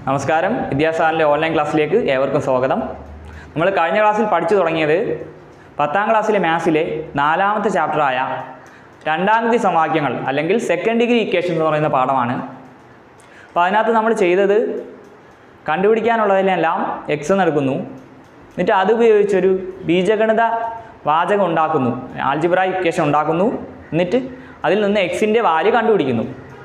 നമസ്കാരം വിദ്യാസാറിൻ്റെ ഓൺലൈൻ ക്ലാസ്സിലേക്ക് ഏവർക്കും സ്വാഗതം നമ്മൾ കഴിഞ്ഞ ക്ലാസ്സിൽ പഠിച്ചു തുടങ്ങിയത് പത്താം ക്ലാസ്സിലെ മാത്സിലെ നാലാമത്തെ ചാപ്റ്ററായ രണ്ടാമത്തെ സമവാക്യങ്ങൾ അല്ലെങ്കിൽ സെക്കൻഡ് ഡിഗ്രി ഇക്വേഷൻ എന്ന് പറയുന്ന പാഠമാണ് അപ്പോൾ അതിനകത്ത് നമ്മൾ ചെയ്തത് കണ്ടുപിടിക്കാനുള്ളതിനെല്ലാം എക്സ് എന്ന് എടുക്കുന്നു എന്നിട്ട് അത് ഉപയോഗിച്ചൊരു ബീജഗണിത വാചകം ഉണ്ടാക്കുന്നു ആൽജിബ്ര ഇക്വേഷൻ ഉണ്ടാക്കുന്നു എന്നിട്ട് അതിൽ നിന്ന് എക്സിൻ്റെ വാല്യൂ കണ്ടുപിടിക്കുന്നു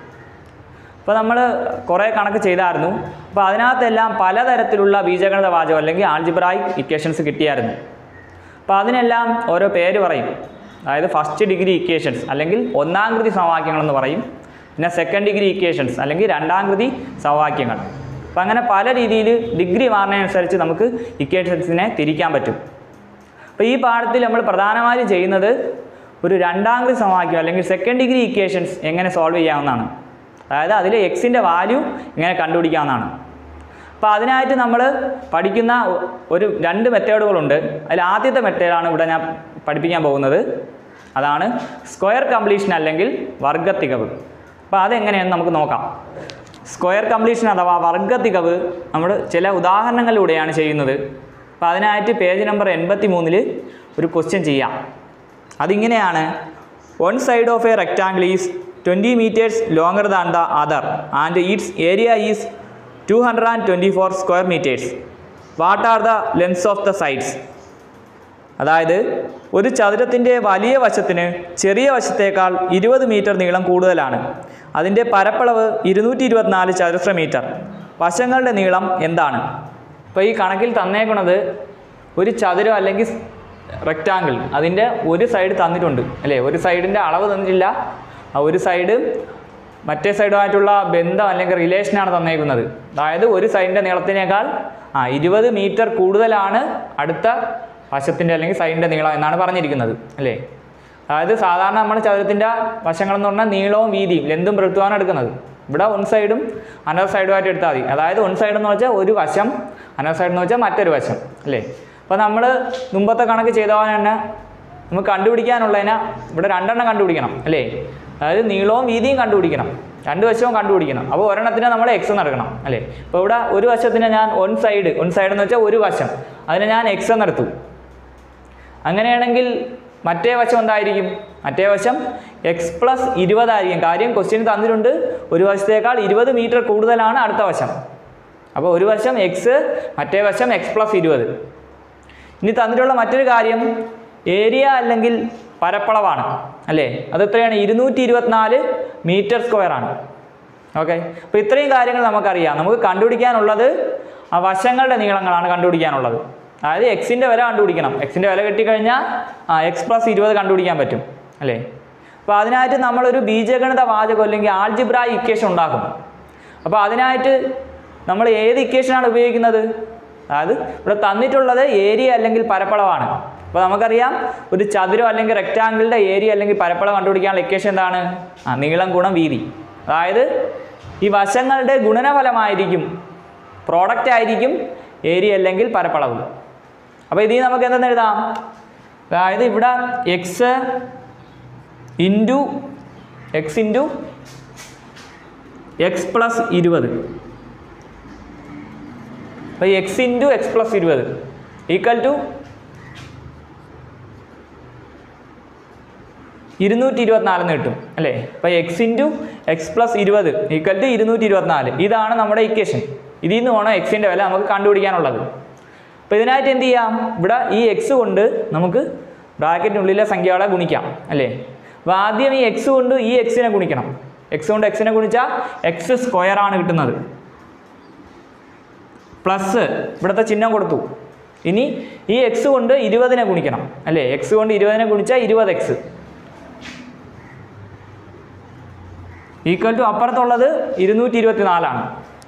അപ്പോൾ നമ്മൾ കുറേ കണക്ക് ചെയ്തായിരുന്നു അപ്പോൾ അതിനകത്തെല്ലാം പലതരത്തിലുള്ള ബീജഗണിത വാചകം അല്ലെങ്കിൽ ആൾജിബ്രായിക് ഇക്വേഷൻസ് കിട്ടിയായിരുന്നു അപ്പോൾ അതിനെല്ലാം ഓരോ പേര് പറയും അതായത് ഫസ്റ്റ് ഡിഗ്രി ഇക്വേഷൻസ് അല്ലെങ്കിൽ ഒന്നാം കൃതി സമവാക്യങ്ങളെന്ന് പറയും പിന്നെ സെക്കൻഡ് ഡിഗ്രി ഇക്വേഷൻസ് അല്ലെങ്കിൽ രണ്ടാം കൃതി സമവാക്യങ്ങൾ അപ്പോൾ അങ്ങനെ പല രീതിയിൽ ഡിഗ്രി മാറുന്നതനുസരിച്ച് നമുക്ക് ഇക്വേഷൻസിനെ തിരിക്കാൻ പറ്റും അപ്പോൾ ഈ പാഠത്തിൽ നമ്മൾ പ്രധാനമായും ചെയ്യുന്നത് ഒരു രണ്ടാം കൃതി സമവാക്യം അല്ലെങ്കിൽ സെക്കൻഡ് ഡിഗ്രി ഇക്വേഷൻസ് എങ്ങനെ സോൾവ് ചെയ്യാവുന്നതാണ് അതായത് അതിൽ എക്സിൻ്റെ വാല്യൂ എങ്ങനെ കണ്ടുപിടിക്കാവുന്നതാണ് അപ്പോൾ അതിനായിട്ട് നമ്മൾ പഠിക്കുന്ന ഒ- ഒരു രണ്ട് മെത്തേഡുകളുണ്ട് അതിൽ ആദ്യത്തെ മെത്തേഡാണ് ഇവിടെ ഞാൻ പഠിപ്പിക്കാൻ പോകുന്നത് അതാണ് സ്ക്വയർ കംപ്ലീഷൻ അല്ലെങ്കിൽ വർഗത്തികവ് അപ്പോൾ അതെങ്ങനെയെന്ന് നമുക്ക് നോക്കാം സ്ക്വയർ കംപ്ലീഷൻ അഥവാ വർഗത്തികവ് നമ്മൾ ചില ഉദാഹരണങ്ങളിലൂടെയാണ് ചെയ്യുന്നത് അപ്പോൾ അതിനായിട്ട് പേജ് നമ്പർ എൺപത്തി മൂന്നിൽ ഒരു ക്വസ്റ്റ്യൻ ചെയ്യാം അതിങ്ങനെയാണ് one side of a rectangle is twenty metres longer than the other and its area is two hundred and twenty four square metres what are the lengths of the sides അതായത് ഒരു ചതുരത്തിൻ്റെ വലിയ വശത്തിന് ചെറിയ വശത്തേക്കാൾ ഇരുപത് metre നീളം കൂടുതലാണ് അതിൻ്റെ പരപ്പളവ് ഇരുന്നൂറ്റി ഇരുപത്തിനാല് ചതുരശ്ര മീറ്റർ വശങ്ങളുടെ നീളം എന്താണ് ഇപ്പോൾ ഈ കണക്കിൽ തന്നേക്കുന്നത് ഒരു ചതുരം അല്ലെങ്കിൽ റെക്റ്റാങ്കിൾ അതിൻ്റെ ഒരു സൈഡ് തന്നിട്ടുണ്ട് അല്ലേ ഒരു സൈഡിൻ്റെ അളവ് തന്നിട്ടില്ല ആ ഒരു സൈഡ് മറ്റേ സൈഡുമായിട്ടുള്ള ബന്ധം അല്ലെങ്കിൽ റിലേഷനാണ് തന്നേക്കുന്നത് അതായത് ഒരു സൈഡിൻ്റെ നീളത്തിനേക്കാൾ ആ ഇരുപത് മീറ്റർ കൂടുതലാണ് അടുത്ത വശത്തിൻ്റെ അല്ലെങ്കിൽ സൈഡിൻ്റെ നീളം എന്നാണ് പറഞ്ഞിരിക്കുന്നത് അല്ലേ അതായത് സാധാരണ നമ്മൾ ചതുരത്തിൻ്റെ വശങ്ങളെന്ന് പറഞ്ഞാൽ നീളവും വീതിയും ലെന്തും വൃത്തുമാണ് എടുക്കുന്നത് ഇവിടെ വൺ സൈഡും അനർ സൈഡുമായിട്ട് എടുത്താൽ മതി അതായത് വൺ സൈഡ് എന്ന് വെച്ചാൽ ഒരു വശം അനർ സൈഡ് എന്ന് വെച്ചാൽ മറ്റൊരു വശം അല്ലേ അപ്പോൾ നമ്മൾ മുമ്പത്തെ കണക്ക് ചെയ്ത പോലെ തന്നെ നമുക്ക് കണ്ടുപിടിക്കാനുള്ളതിനെ ഇവിടെ രണ്ടെണ്ണം കണ്ടുപിടിക്കണം അല്ലേ അതായത് നീളവും വീതിയും കണ്ടുപിടിക്കണം രണ്ട് വശവും കണ്ടുപിടിക്കണം അപ്പോൾ ഒരെണ്ണത്തിന് നമ്മൾ എക്സ് നടക്കണം അല്ലേ ഇപ്പോൾ ഇവിടെ ഒരു വശത്തിന് ഞാൻ ഒൺ സൈഡ് ഒൺ സൈഡ് എന്ന് വെച്ചാൽ ഒരു വശം അതിനെ ഞാൻ എക്സ് എന്നെടുത്തു അങ്ങനെയാണെങ്കിൽ മറ്റേ വശം എന്തായിരിക്കും മറ്റേ വശം എക്സ് പ്ലസ് ഇരുപതായിരിക്കും കാര്യം ക്വസ്റ്റ്യൻ തന്നിട്ടുണ്ട് ഒരു വശത്തേക്കാൾ ഇരുപത് മീറ്റർ കൂടുതലാണ് അടുത്ത വശം അപ്പോൾ ഒരു വശം എക്സ് മറ്റേ വശം എക്സ് പ്ലസ് ഇരുപത് ഇനി തന്നിട്ടുള്ള മറ്റൊരു കാര്യം ഏരിയ അല്ലെങ്കിൽ പരപ്പളവാണ് അല്ലേ അത് എത്രയാണ് ഇരുന്നൂറ്റി ഇരുപത്തിനാല് മീറ്റർ സ്ക്വയർ ആണ് ഓക്കെ അപ്പോൾ ഇത്രയും കാര്യങ്ങൾ നമുക്കറിയാം നമുക്ക് കണ്ടുപിടിക്കാനുള്ളത് ആ വശങ്ങളുടെ നീളങ്ങളാണ് കണ്ടുപിടിക്കാനുള്ളത് അതായത് എക്സിൻ്റെ വില കണ്ടുപിടിക്കണം എക്സിൻ്റെ വില കിട്ടിക്കഴിഞ്ഞാൽ ആ എക്സ് പ്ലസ് ഇരുപത് കണ്ടുപിടിക്കാൻ പറ്റും അല്ലേ അപ്പോൾ അതിനായിട്ട് നമ്മളൊരു ബീജഗണിത വാചകം അല്ലെങ്കിൽ ആൾജിബ്ര ഇക്വേഷൻ ഉണ്ടാക്കും അപ്പോൾ അതിനായിട്ട് നമ്മൾ ഏത് ഇക്വേഷനാണ് ഉപയോഗിക്കുന്നത് അതായത് ഇവിടെ തന്നിട്ടുള്ളത് ഏരിയ അല്ലെങ്കിൽ പരപ്പളവാണ് അപ്പോൾ നമുക്കറിയാം ഒരു ചതുരം അല്ലെങ്കിൽ റെക്റ്റാങ്കിളിൻ്റെ ഏരിയ അല്ലെങ്കിൽ പരപ്പളവ് കണ്ടുപിടിക്കാനുള്ള ഇക്വേഷൻ എന്താണ് ആ നീളം ഗുണം വീതി അതായത് ഈ വശങ്ങളുടെ ഗുണനഫലമായിരിക്കും പ്രോഡക്റ്റ് ആയിരിക്കും ഏരിയ അല്ലെങ്കിൽ പരപ്പളവ് അപ്പോൾ ഇതിൽ നമുക്ക് എന്തെന്ന് എഴുതാം അതായത് ഇവിടെ X into X into X plus ഇരുപത് അപ്പോൾ എക്സ് ഇൻറ്റു എക്സ് പ്ലസ് ഇരുപത് ഈക്വൽ ടു ഇരുന്നൂറ്റി ഇരുപത്തിനാലെന്ന് കിട്ടും അല്ലേ അപ്പോൾ എക്സ് ഇൻറ്റു എക്സ് പ്ലസ് ഇരുപത് ഈക്വൽ ടു ഇരുന്നൂറ്റി ഇരുപത്തിനാല് ഇതാണ് നമ്മുടെ ഇക്വേഷൻ ഇതിൽ നിന്ന് വേണം എക്സിൻ്റെ വില നമുക്ക് കണ്ടുപിടിക്കാനുള്ളത് അപ്പോൾ ഇതിനായിട്ട് എന്ത് ചെയ്യാം ഇവിടെ ഈ എക്സ് കൊണ്ട് നമുക്ക് ബ്രാക്കറ്റിനുള്ളിലെ സംഖ്യകളെ ഗുണിക്കാം അല്ലേ അപ്പോൾ ആദ്യം ഈ എക്സ് കൊണ്ട് ഈ എക്സിനെ ഗുണിക്കണം എക്സ് കൊണ്ട് എക്സിനെ ഗുണിച്ചാൽ എക്സ് സ്ക്വയർ ആണ് കിട്ടുന്നത് പ്ലസ് ഇവിടുത്തെ ചിഹ്നം കൊടുത്തു ഇനി ഈ എക്സ് കൊണ്ട് ഇരുപതിനെ ഗുണിക്കണം അല്ലേ എക്സ് കൊണ്ട് ഇരുപതിനെ ഗുണിച്ചാൽ ഇരുപത് എക്സ് ഈക്വൽ ടു അപ്പുറത്തുള്ളത് ഇരുന്നൂറ്റി ഇരുപത്തി നാലാണ്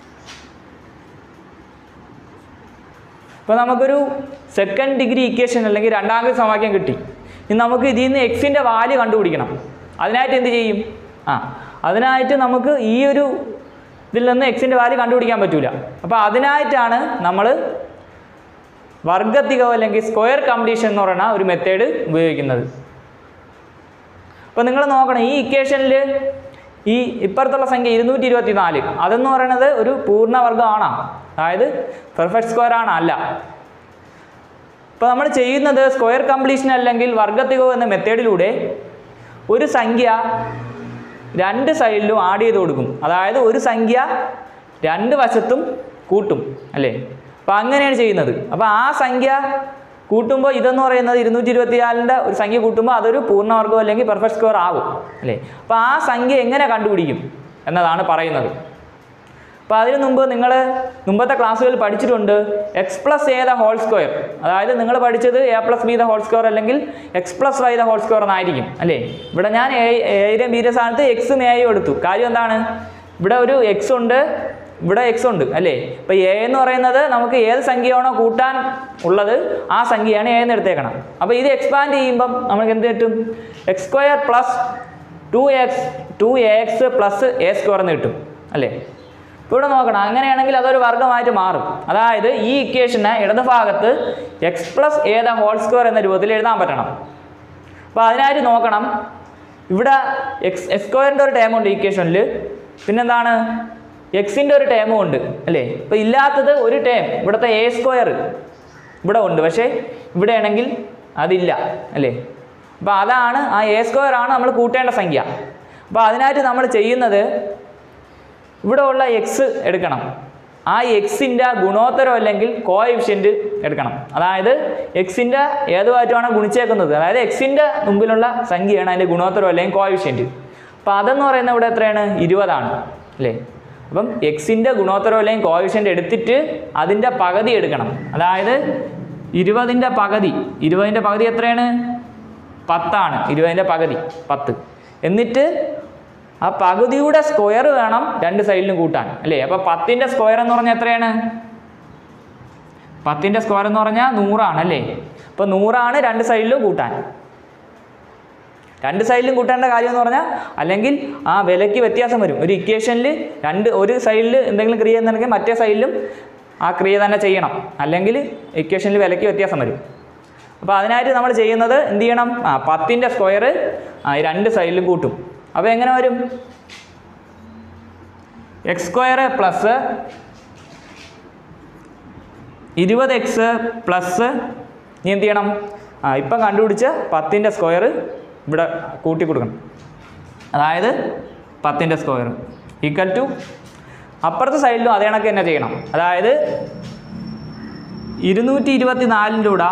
ഇപ്പോൾ നമുക്കൊരു സെക്കൻഡ് ഡിഗ്രി ഇക്വേഷൻ അല്ലെങ്കിൽ രണ്ടാമത്തെ സമവാക്യം കിട്ടി ഇനി നമുക്ക് ഇതിൽ നിന്ന് എക്സിൻ്റെ വാല്യൂ കണ്ടുപിടിക്കണം അതിനായിട്ട് എന്ത് ചെയ്യും ആ അതിനായിട്ട് നമുക്ക് ഈ ഒരു ഇതിൽ നിന്ന് എക്സിൻ്റെ വാല്യൂ കണ്ടുപിടിക്കാൻ പറ്റൂല അപ്പോൾ അതിനായിട്ടാണ് നമ്മൾ വർഗത്തികവ് അല്ലെങ്കിൽ സ്ക്വയർ കംപ്ലീഷൻ എന്ന് പറയുന്ന ഒരു മെത്തേഡ് ഉപയോഗിക്കുന്നത് അപ്പോൾ നിങ്ങൾ നോക്കണം ഈ ഇക്വേഷനിൽ ഈ ഇപ്പുറത്തുള്ള സംഖ്യ ഇരുന്നൂറ്റി ഇരുപത്തി നാല് അതെന്ന് പറയുന്നത് ഒരു പൂർണ്ണവർഗമാണ് അതായത് പെർഫെക്റ്റ് സ്ക്വയർ ആണ് അല്ല ഇപ്പോൾ നമ്മൾ ചെയ്യുന്നത് സ്ക്വയർ കംപ്ലീഷൻ അല്ലെങ്കിൽ വർഗത്തികോ എന്ന മെത്തേഡിലൂടെ ഒരു സംഖ്യ രണ്ട് സൈഡിലും ആഡ് ചെയ്ത് കൊടുക്കും അതായത് ഒരു സംഖ്യ രണ്ട് വശത്തും കൂട്ടും അല്ലേ അപ്പോൾ അങ്ങനെയാണ് ചെയ്യുന്നത് അപ്പോൾ ആ സംഖ്യ കൂട്ടുമ്പോൾ ഇതെന്ന് പറയുന്നത് ഇരുന്നൂറ്റി ഇരുപത്തിനാലിൻ്റെ ഒരു സംഖ്യ കൂട്ടുമ്പോൾ അതൊരു പൂർണ്ണവർഗം അല്ലെങ്കിൽ പെർഫെക്റ്റ് സ്ക്വയർ ആകും അല്ലേ അപ്പോൾ ആ സംഖ്യ എങ്ങനെ കണ്ടുപിടിക്കും എന്നതാണ് പറയുന്നത് അപ്പോൾ അതിനു മുമ്പ് നിങ്ങൾ മുമ്പത്തെ ക്ലാസ്സുകളിൽ പഠിച്ചിട്ടുണ്ട് X plus A the whole square അതായത് നിങ്ങൾ പഠിച്ചത് A plus B the whole square അല്ലെങ്കിൽ X plus Y the whole square എന്നായിരിക്കും അല്ലേ ഇവിടെ ഞാൻ എയുടെയും ബിയുടെ സ്ഥാനത്ത് എക്സും എയും എടുത്തു കാര്യം എന്താണ് ഇവിടെ ഒരു എക്സ് ഉണ്ട് ഇവിടെ എക്സ് ഉണ്ട് അല്ലേ ഇപ്പോൾ എ എന്ന് പറയുന്നത് നമുക്ക് ഏത് സംഖ്യയാണോ കൂട്ടാൻ ഉള്ളത് ആ സംഖ്യയാണ് എ എന്ന് എടുത്തേക്കണം അപ്പോൾ ഇത് എക്സ്പാൻഡ് ചെയ്യുമ്പം നമുക്ക് എന്ത് കിട്ടും X square plus two X two A X plus A square എന്ന് കിട്ടും അല്ലേ ഇപ്പോൾ ഇവിടെ നോക്കണം അങ്ങനെയാണെങ്കിൽ അതൊരു വർഗ്ഗമായിട്ട് മാറും അതായത് ഈ ഇക്വേഷന് ഇടതുഭാഗത്ത് X plus A the whole square എന്ന രൂപത്തിൽ എഴുതാൻ പറ്റണം അപ്പോൾ അതിനായിട്ട് നോക്കണം ഇവിടെ എക്സ് എക്സ് സ്ക്വയറിൻ്റെ ഒരു ടേം ഉണ്ട് ഇക്വേഷനിൽ പിന്നെന്താണ് എക്സിൻ്റെ ഒരു ടേമും ഉണ്ട് അല്ലേ ഇപ്പോൾ ഇല്ലാത്തത് ഒരു ടേം ഇവിടുത്തെ എ സ്ക്വയർ ഇവിടെ ഉണ്ട് പക്ഷേ ഇവിടെയാണെങ്കിൽ അതില്ല അല്ലേ അപ്പോൾ അതാണ് ആ എ സ്ക്വയർ ആണ് നമ്മൾ കൂട്ടേണ്ട സംഖ്യ അപ്പോൾ അതിനായിട്ട് നമ്മൾ ചെയ്യുന്നത് ഇവിടെ ഉള്ള എക്സ് എടുക്കണം ആ എക്സിൻ്റെ ഗുണോത്തരം അല്ലെങ്കിൽ കോഎഫിഷ്യൻറ്റ് എടുക്കണം അതായത് എക്സിൻ്റെ ഏതുമായിട്ടുമാണ് ഗുണിച്ചേക്കുന്നത് അതായത് എക്സിൻ്റെ മുമ്പിലുള്ള സംഖ്യയാണ് അതിൻ്റെ ഗുണോത്തരം അല്ലെങ്കിൽ കോഎഫിഷ്യൻറ്റ് അപ്പോൾ അതെന്ന് പറയുന്നത് ഇവിടെ എത്രയാണ് ഇരുപതാണ് അല്ലേ അപ്പം എക്സിൻ്റെ ഗുണോത്തരം അല്ലെങ്കിൽ കോഎഫിഷ്യൻ്റ് എടുത്തിട്ട് അതിൻ്റെ പകുതി എടുക്കണം അതായത് ഇരുപതിൻ്റെ പകുതി ഇരുപതിൻ്റെ പകുതി എത്രയാണ് പത്താണ് ഇരുപതിൻ്റെ പകുതി പത്ത് എന്നിട്ട് ആ പകുതിയുടെ സ്ക്വയർ വേണം രണ്ട് സൈഡിലും കൂട്ടാൻ അല്ലേ അപ്പോൾ പത്തിൻ്റെ സ്ക്വയർ എന്ന് പറഞ്ഞാൽ എത്രയാണ് പത്തിൻ്റെ സ്ക്വയർ എന്ന് പറഞ്ഞാൽ നൂറാണ് അല്ലേ അപ്പോൾ നൂറാണ് രണ്ട് സൈഡിലും കൂട്ടാൻ രണ്ട് സൈഡിലും കൂട്ടേണ്ട കാര്യം എന്ന് പറഞ്ഞാൽ അല്ലെങ്കിൽ ആ വിലയ്ക്ക് വ്യത്യാസം വരും ഒരു ഇക്വേഷനിൽ രണ്ട് ഒരു സൈഡിൽ എന്തെങ്കിലും ക്രിയ എന്നുണ്ടെങ്കിൽ മറ്റേ സൈഡിലും ആ ക്രിയ തന്നെ ചെയ്യണം അല്ലെങ്കിൽ ഇക്വേഷനിൽ വിലയ്ക്ക് വ്യത്യാസം വരും അപ്പോൾ അതിനായിട്ട് നമ്മൾ ചെയ്യുന്നത് എന്ത് ചെയ്യണം ആ പത്തിൻ്റെ സ്ക്വയർ ആ രണ്ട് സൈഡിലും കൂട്ടും അപ്പോൾ എങ്ങനെ വരും എക്സ് സ്ക്വയർ പ്ലസ് ഇരുപത് എക്സ് പ്ലസ് നീ എന്ത് ചെയ്യണം ആ ഇപ്പം കണ്ടുപിടിച്ച് പത്തിൻ്റെ സ്ക്വയർ ഇവിടെ കൂട്ടി കൊടുക്കണം അതായത് പത്തിൻ്റെ സ്ക്വയർ ഈക്വൽ ടു അപ്പുറത്തെ സൈഡിലും അതേ കണക്ക് തന്നെ ചെയ്യണം അതായത് ഇരുന്നൂറ്റി ഇരുപത്തി നാലിൻ്റെ കൂടെ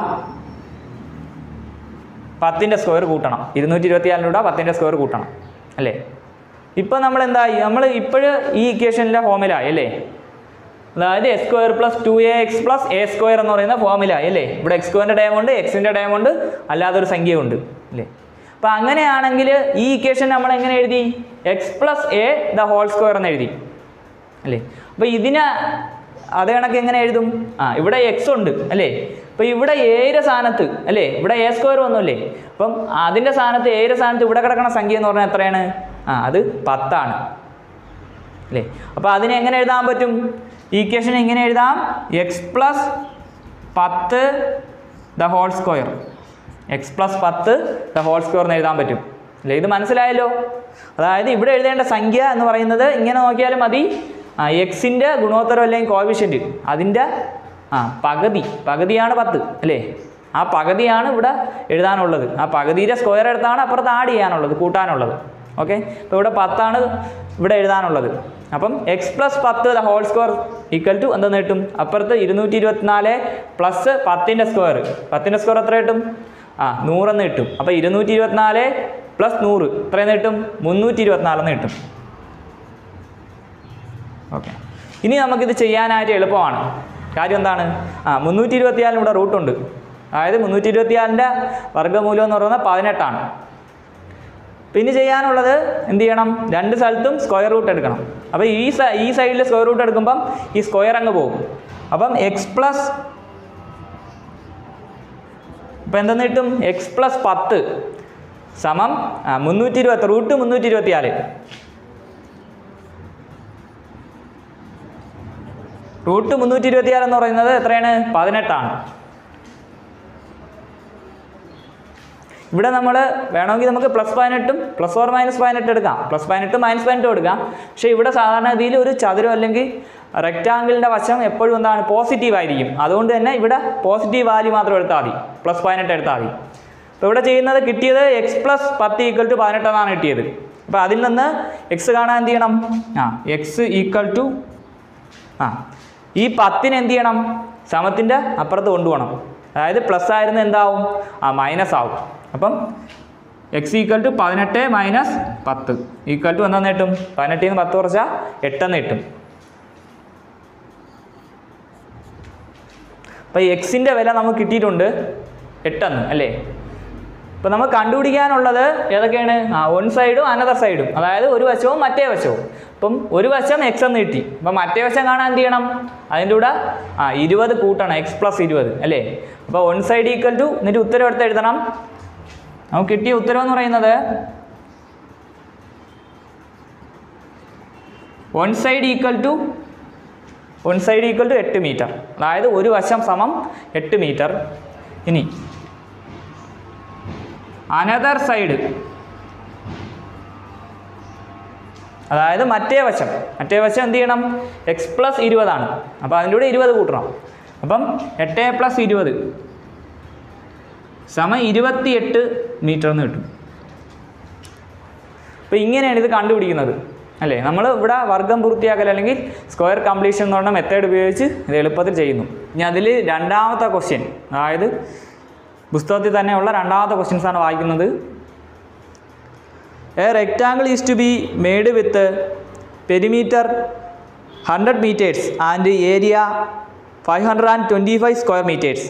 പത്തിൻ്റെ സ്ക്വയർ കൂട്ടണം ഇരുന്നൂറ്റി ഇരുപത്തി നാലിൻ്റെ കൂടെ പത്തിൻ്റെ സ്ക്വയർ കൂട്ടണം അല്ലേ ഇപ്പം നമ്മൾ എന്തായി നമ്മൾ ഇപ്പോഴും ഈ ഇക്വേഷനിലെ ഫോമിലായി അല്ലേ അതായത് X square plus two A X plus A square എന്ന് പറയുന്ന ഫോമിലായി അല്ലേ ഇവിടെ എക്സ് സ്ക്വയറിൻ്റെ ടൈം ഉണ്ട് എക്സിൻ്റെ ടൈം ഉണ്ട് അല്ലാതൊരു സംഖ്യയുണ്ട് അല്ലേ അപ്പം അങ്ങനെയാണെങ്കിൽ ഈ ഇക്വേഷൻ നമ്മൾ എങ്ങനെ എഴുതി X plus A the whole square എന്ന് എഴുതി അല്ലേ അപ്പോൾ ഇതിന് അതേ കണക്ക് എങ്ങനെ എഴുതും ആ ഇവിടെ എക്സ് ഉണ്ട് അല്ലേ അപ്പോൾ ഇവിടെ ഏഴ് സ്ഥാനത്ത് അല്ലേ ഇവിടെ എ സ്ക്വയർ വന്നല്ലേ അപ്പം അതിൻ്റെ സ്ഥാനത്ത് ഏഴ് സ്ഥാനത്ത് ഇവിടെ കിടക്കണ സംഖ്യ എന്ന് പറഞ്ഞാൽ എത്രയാണ് ആ അത് പത്താണ് അല്ലേ അപ്പോൾ അതിനെ എങ്ങനെ എഴുതാൻ പറ്റും ഈക്വേഷൻ എങ്ങനെ എഴുതാം എക്സ് പ്ലസ് പത്ത് the whole square x plus പത്ത് ദ ഹോൾ സ്ക്വയർ എന്ന് എഴുതാൻ പറ്റും അല്ലേ ഇത് മനസ്സിലായല്ലോ അതായത് ഇവിടെ എഴുതേണ്ട സംഖ്യ എന്ന് പറയുന്നത് ഇങ്ങനെ നോക്കിയാലും മതി ആ എക്സിൻ്റെ ഗുണോത്തരം അല്ലെങ്കിൽ കോവിഷ്യൻ്റ് അതിൻ്റെ ആ പകുതി പകുതിയാണ് പത്ത് അല്ലേ ആ പകുതിയാണ് ഇവിടെ എഴുതാനുള്ളത് ആ പകുതിയുടെ സ്ക്വയർ എടുത്താണ് അപ്പുറത്ത് ആഡ് ചെയ്യാനുള്ളത് കൂട്ടാനുള്ളത് ഓക്കെ അപ്പോൾ ഇവിടെ പത്താണ് ഇവിടെ എഴുതാനുള്ളത് അപ്പം എക്സ് പ്ലസ് പത്ത് the whole square equal to എന്തെന്ന് കിട്ടും അപ്പുറത്ത് ഇരുന്നൂറ്റി ഇരുപത്തിനാല് പ്ലസ് പത്തിൻ്റെ സ്ക്വയർ പത്തിൻ്റെ സ്ക്വയർ എത്ര കിട്ടും ആ നൂറെന്ന് കിട്ടും അപ്പോൾ ഇരുന്നൂറ്റി ഇരുപത്തിനാല് പ്ലസ് നൂറ് എത്രയെന്ന് കിട്ടും മുന്നൂറ്റി ഇരുപത്തിനാലെന്ന് കിട്ടും ഓക്കെ ഇനി നമുക്കിത് ചെയ്യാനായിട്ട് എളുപ്പമാണ് കാര്യം എന്താണ് ആ മുന്നൂറ്റി ഇരുപത്തിനാലിന് ഇവിടെ റൂട്ടുണ്ട് അതായത് മുന്നൂറ്റി ഇരുപത്തിനാലിൻ്റെ വർഗ്ഗമൂലം എന്ന് പറയുന്നത് പതിനെട്ടാണ് പിന്നെ ചെയ്യാനുള്ളത് എന്ത് ചെയ്യണം രണ്ട് സ്ഥലത്തും സ്ക്വയർ റൂട്ട് എടുക്കണം അപ്പോൾ ഈ സ- ഈ സൈഡിൽ സ്ക്വയർ റൂട്ട് എടുക്കുമ്പം ഈ സ്ക്വയർ അങ്ങ് പോകും അപ്പം എക്സ് പ്ലസ് ഇപ്പം എന്തെന്ന് കിട്ടും എക്സ് പ്ലസ് പത്ത് സമം ആ മുന്നൂറ്റി ഇരുപത്തി റൂട്ട് മുന്നൂറ്റി ഇരുപത്തിനാല് റൂട്ട് മുന്നൂറ്റി ഇരുപത്തിയാറ് എന്ന് പറയുന്നത് എത്രയാണ് പതിനെട്ടാണ് ഇവിടെ നമ്മൾ വേണമെങ്കിൽ നമുക്ക് പ്ലസ് പതിനെട്ടും പ്ലസ് ഓർ മൈനസ് പതിനെട്ട് എടുക്കാം പ്ലസ് പതിനെട്ട് മൈനസ് പതിനെട്ടും എടുക്കാം പക്ഷേ ഇവിടെ സാധാരണഗതിയിൽ ഒരു ചതുരം അല്ലെങ്കിൽ റെക്റ്റാങ്കിളിൻ്റെ വശം എപ്പോഴും എന്താണ് പോസിറ്റീവ് ആയിരിക്കും അതുകൊണ്ട് തന്നെ ഇവിടെ പോസിറ്റീവ് വാല്യൂ മാത്രം എടുത്താൽ മതി പ്ലസ് പതിനെട്ട് എടുത്താൽ മതി അപ്പോൾ ഇവിടെ ചെയ്യുന്നത് കിട്ടിയത് എക്സ് പ്ലസ് പത്ത് ഈക്വൽ ടു പതിനെട്ടെന്നാണ് കിട്ടിയത് അപ്പോൾ അതിൽ നിന്ന് എക്സ് കാണാൻ എന്ത് ചെയ്യണം ആ എക്സ് ഈക്വൽ ടു ആ ഈ പത്തിന് എന്ത് ചെയ്യണം സമത്തിൻ്റെ അപ്പുറത്ത് കൊണ്ടുപോകണം അതായത് പ്ലസ് ആയിരുന്ന എന്താവും ആ മൈനസ് ആവും അപ്പം എക്സ് ഈക്വൽ ടു പതിനെട്ട് മൈനസ് പത്ത് ഈക്വൽ ടു എന്താന്ന് കിട്ടും പതിനെട്ടിൽ നിന്ന് പത്ത് കുറച്ചാൽ എട്ടെന്ന് കിട്ടും അപ്പോൾ എക്സിൻ്റെ വില നമുക്ക് കിട്ടിയിട്ടുണ്ട് എട്ടെന്ന് അല്ലേ ഇപ്പോൾ നമുക്ക് കണ്ടുപിടിക്കാനുള്ളത് ഏതൊക്കെയാണ് ആ വൺ സൈഡും അനദർ സൈഡും അതായത് ഒരു വശവും മറ്റേ വശവും അപ്പം ഒരു വശം എക്സ് എന്ന് കിട്ടി അപ്പം മറ്റേ വശം കാണാൻ എന്ത് ചെയ്യണം അതിൻ്റെ കൂടെ ആ ഇരുപത് കൂട്ടണം എക്സ് പ്ലസ് ഇരുപത് അല്ലേ അപ്പോൾ വൺ സൈഡ് ഈക്വൽ ടു എന്നിട്ട് ഉത്തരം എടുത്ത് എഴുതണം നമുക്ക് കിട്ടിയ ഉത്തരം എന്ന് പറയുന്നത് one side equal to one side equal to എട്ട് മീറ്റർ അതായത് ഒരു വശം സമം എട്ട് മീറ്റർ ഇനി അനദർ സൈഡ് അതായത് മറ്റേ വശം മറ്റേ വശം എന്ത് ചെയ്യണം എക്സ് പ്ലസ് ഇരുപതാണ് അപ്പോൾ അതിൻ്റെ കൂടെ ഇരുപത് കൂട്ടണം അപ്പം എട്ട് പ്ലസ് ഇരുപത് സമ ഇരുപത്തിയെട്ട് മീറ്റർ എന്ന് കിട്ടും അപ്പോൾ ഇങ്ങനെയാണ് ഇത് കണ്ടുപിടിക്കുന്നത് അല്ലേ നമ്മൾ ഇവിടെ വർഗം പൂർത്തിയാക്കൽ അല്ലെങ്കിൽ സ്ക്വയർ കംപ്ലീഷൻ എന്ന് പറഞ്ഞ മെത്തേഡ് ഉപയോഗിച്ച് ഇത് എളുപ്പത്തിൽ ചെയ്യുന്നു ഇനി അതിൽ രണ്ടാമത്തെ ക്വസ്റ്റ്യൻ അതായത് പുസ്തകത്തിൽ തന്നെയുള്ള രണ്ടാമത്തെ ക്വസ്റ്റ്യൻസ് ആണ് വായിക്കുന്നത് a rectangle is to be made with perimeter hundred metres and area five hundred and twenty five square metres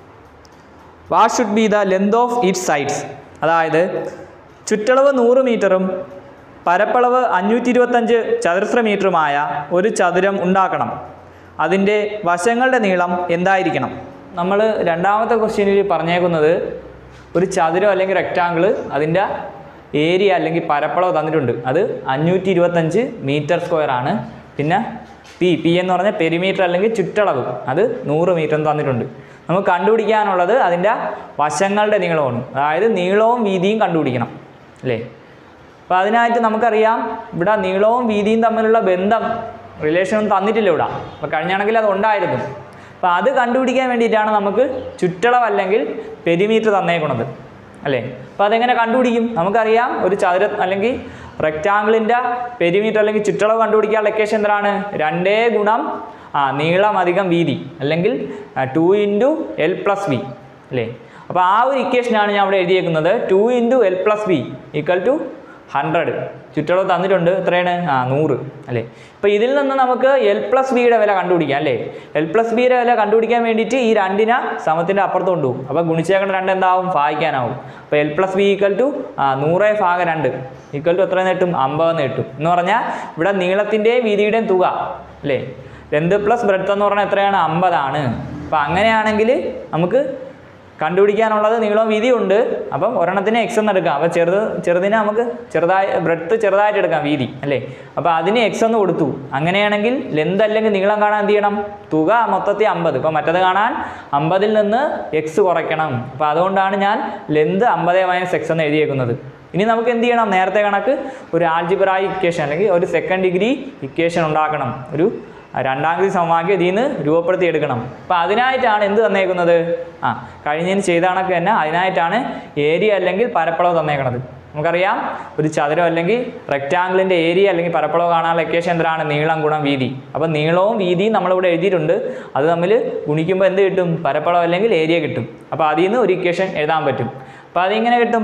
what should be the length of it sides അതായത് ചുറ്റളവ് നൂറ് മീറ്ററും പരപ്പളവ് അഞ്ഞൂറ്റി ഇരുപത്തഞ്ച് ചതുരശ്ര മീറ്ററുമായ ഒരു ചതുരം ഉണ്ടാക്കണം അതിൻ്റെ വശങ്ങളുടെ നീളം എന്തായിരിക്കണം നമ്മൾ രണ്ടാമത്തെ ക്വസ്റ്റ്യനിൽ പറഞ്ഞേക്കുന്നത് ഒരു ചതുരം അല്ലെങ്കിൽ റെക്റ്റാങ്കിൾ അതിൻ്റെ ഏരിയ അല്ലെങ്കിൽ പരപ്പളവ് തന്നിട്ടുണ്ട് അത് അഞ്ഞൂറ്റി ഇരുപത്തഞ്ച് മീറ്റർ സ്ക്വയർ ആണ് പിന്നെ പി പി എന്ന് പറഞ്ഞാൽ പെരിമീറ്റർ അല്ലെങ്കിൽ ചുറ്റളവ് അത് നൂറ് മീറ്റർ തന്നിട്ടുണ്ട് നമുക്ക് കണ്ടുപിടിക്കാനുള്ളത് അതിൻ്റെ വശങ്ങളുടെ നീളമാണ് അതായത് നീളവും വീതിയും കണ്ടുപിടിക്കണം അല്ലേ അപ്പോൾ അതിനായിട്ട് നമുക്കറിയാം ഇവിടെ നീളവും വീതിയും തമ്മിലുള്ള ബന്ധം റിലേഷൻ ഒന്നും തന്നിട്ടില്ല ഇവിടെ അപ്പോൾ കഴിഞ്ഞാണെങ്കിൽ അത് ഉണ്ടായിരുന്നു അപ്പോൾ അത് കണ്ടുപിടിക്കാൻ വേണ്ടിയിട്ടാണ് നമുക്ക് ചുറ്റളവ് അല്ലെങ്കിൽ പെരിമീറ്റർ തന്നേക്കുന്നത് അല്ലേ അപ്പോൾ അതെങ്ങനെ കണ്ടുപിടിക്കും നമുക്കറിയാം ഒരു ചതുര അല്ലെങ്കിൽ റെക്റ്റാങ്കിളിൻ്റെ പെരിമീറ്റർ അല്ലെങ്കിൽ ചുറ്റളവ് കണ്ടുപിടിക്കാനുള്ള ലൊക്കേഷൻ എന്താണ് രണ്ടേ ഗുണം ആ നീളം അധികം വീതി അല്ലെങ്കിൽ two into l plus v അല്ലേ അപ്പോൾ ആ ഒരു ഇക്വേഷനാണ് ഞാൻ ഇവിടെ എഴുതിയേക്കുന്നത് two into l plus v equal to hundred ചുറ്റളവ് തന്നിട്ടുണ്ട് എത്രയാണ് ആ നൂറ് അല്ലേ അപ്പോൾ ഇതിൽ നിന്ന് നമുക്ക് എൽ പ്ലസ് ബിയുടെ വില കണ്ടുപിടിക്കാം അല്ലേ എൽ പ്ലസ് ബിയുടെ വില കണ്ടുപിടിക്കാൻ വേണ്ടിയിട്ട് ഈ രണ്ടിനെ സമത്തിൻ്റെ അപ്പുറത്ത് കൊണ്ടുപോകും അപ്പോൾ ഗുണിച്ചേക്കുന്ന രണ്ട് എന്താവും ഭാഗിക്കാനാവും അപ്പോൾ l plus b equal to ആ നൂറ് ഭാഗം രണ്ട് ഈക്വൽ ടു എത്ര കിട്ടും അമ്പതെന്ന് കിട്ടും എന്ന് പറഞ്ഞാൽ ഇവിടെ നീളത്തിൻ്റെയും വീതിയുടെയും തുക അല്ലേ ലെന്ത് പ്ലസ് ബ്രെഡ്ത്ത് എന്ന് പറഞ്ഞാൽ എത്രയാണ് അമ്പതാണ് അപ്പോൾ അങ്ങനെയാണെങ്കിൽ നമുക്ക് കണ്ടുപിടിക്കാനുള്ളത് നീളവും വീതിയും ഉണ്ട് അപ്പം ഒരെണ്ണത്തിന് എക്സ് എന്ന് എടുക്കാം അപ്പോൾ ചെറുത് ചെറുതിനെ നമുക്ക് ചെറുതായി ബ്രെഡ്ത്ത് ചെറുതായിട്ട് എടുക്കാം വീതി അല്ലേ അപ്പോൾ അതിന് എക്സ് എന്ന് കൊടുത്തു അങ്ങനെയാണെങ്കിൽ ലെന്ത് അല്ലെങ്കിൽ നീളം കാണാൻ എന്ത് ചെയ്യണം തുക മൊത്തത്തിൽ അമ്പത് ഇപ്പോൾ മറ്റത് കാണാൻ അമ്പതിൽ നിന്ന് എക്സ് കുറയ്ക്കണം അപ്പോൾ അതുകൊണ്ടാണ് ഞാൻ ലെന്ത് അമ്പത് മൈനസ് എക്സ് എന്ന് എഴുതിയേക്കുന്നത് ഇനി നമുക്ക് എന്ത് ചെയ്യണം നേരത്തെ കണക്ക് ഒരു ആൾജിബ്രായി ഇക്വേഷൻ അല്ലെങ്കിൽ ഒരു സെക്കൻഡ് ഡിഗ്രി ഇക്വേഷൻ ഉണ്ടാക്കണം ഒരു രണ്ടാം ഡിഗ്രി സമവാക്യം ഇതിൽ നിന്ന് രൂപപ്പെടുത്തി എടുക്കണം അപ്പോൾ അതിനായിട്ടാണ് എന്ത് തന്നേക്കുന്നത് ആ കഴിഞ്ഞതിന് ചെയ്ത കണക്ക് തന്നെ അതിനായിട്ടാണ് ഏരിയ അല്ലെങ്കിൽ പരപ്പളവ് തന്നേക്കണത് നമുക്കറിയാം ഒരു ചതുരം അല്ലെങ്കിൽ റെക്റ്റാങ്കിളിൻ്റെ ഏരിയ അല്ലെങ്കിൽ പരപ്പളവ് കാണാനുള്ള ലൊക്കേഷൻ എന്താണ് നീളം ഗുണം വീതി അപ്പോൾ നീളവും വീതിയും നമ്മളിവിടെ എഴുതിയിട്ടുണ്ട് അത് തമ്മിൽ ഗുണിക്കുമ്പോൾ എന്ത് കിട്ടും പരപ്പളവ് അല്ലെങ്കിൽ ഏരിയ കിട്ടും അപ്പോൾ അതിൽ നിന്ന് ഒരു ഇക്വേഷൻ എഴുതാൻ പറ്റും അപ്പോൾ അതിങ്ങനെ കിട്ടും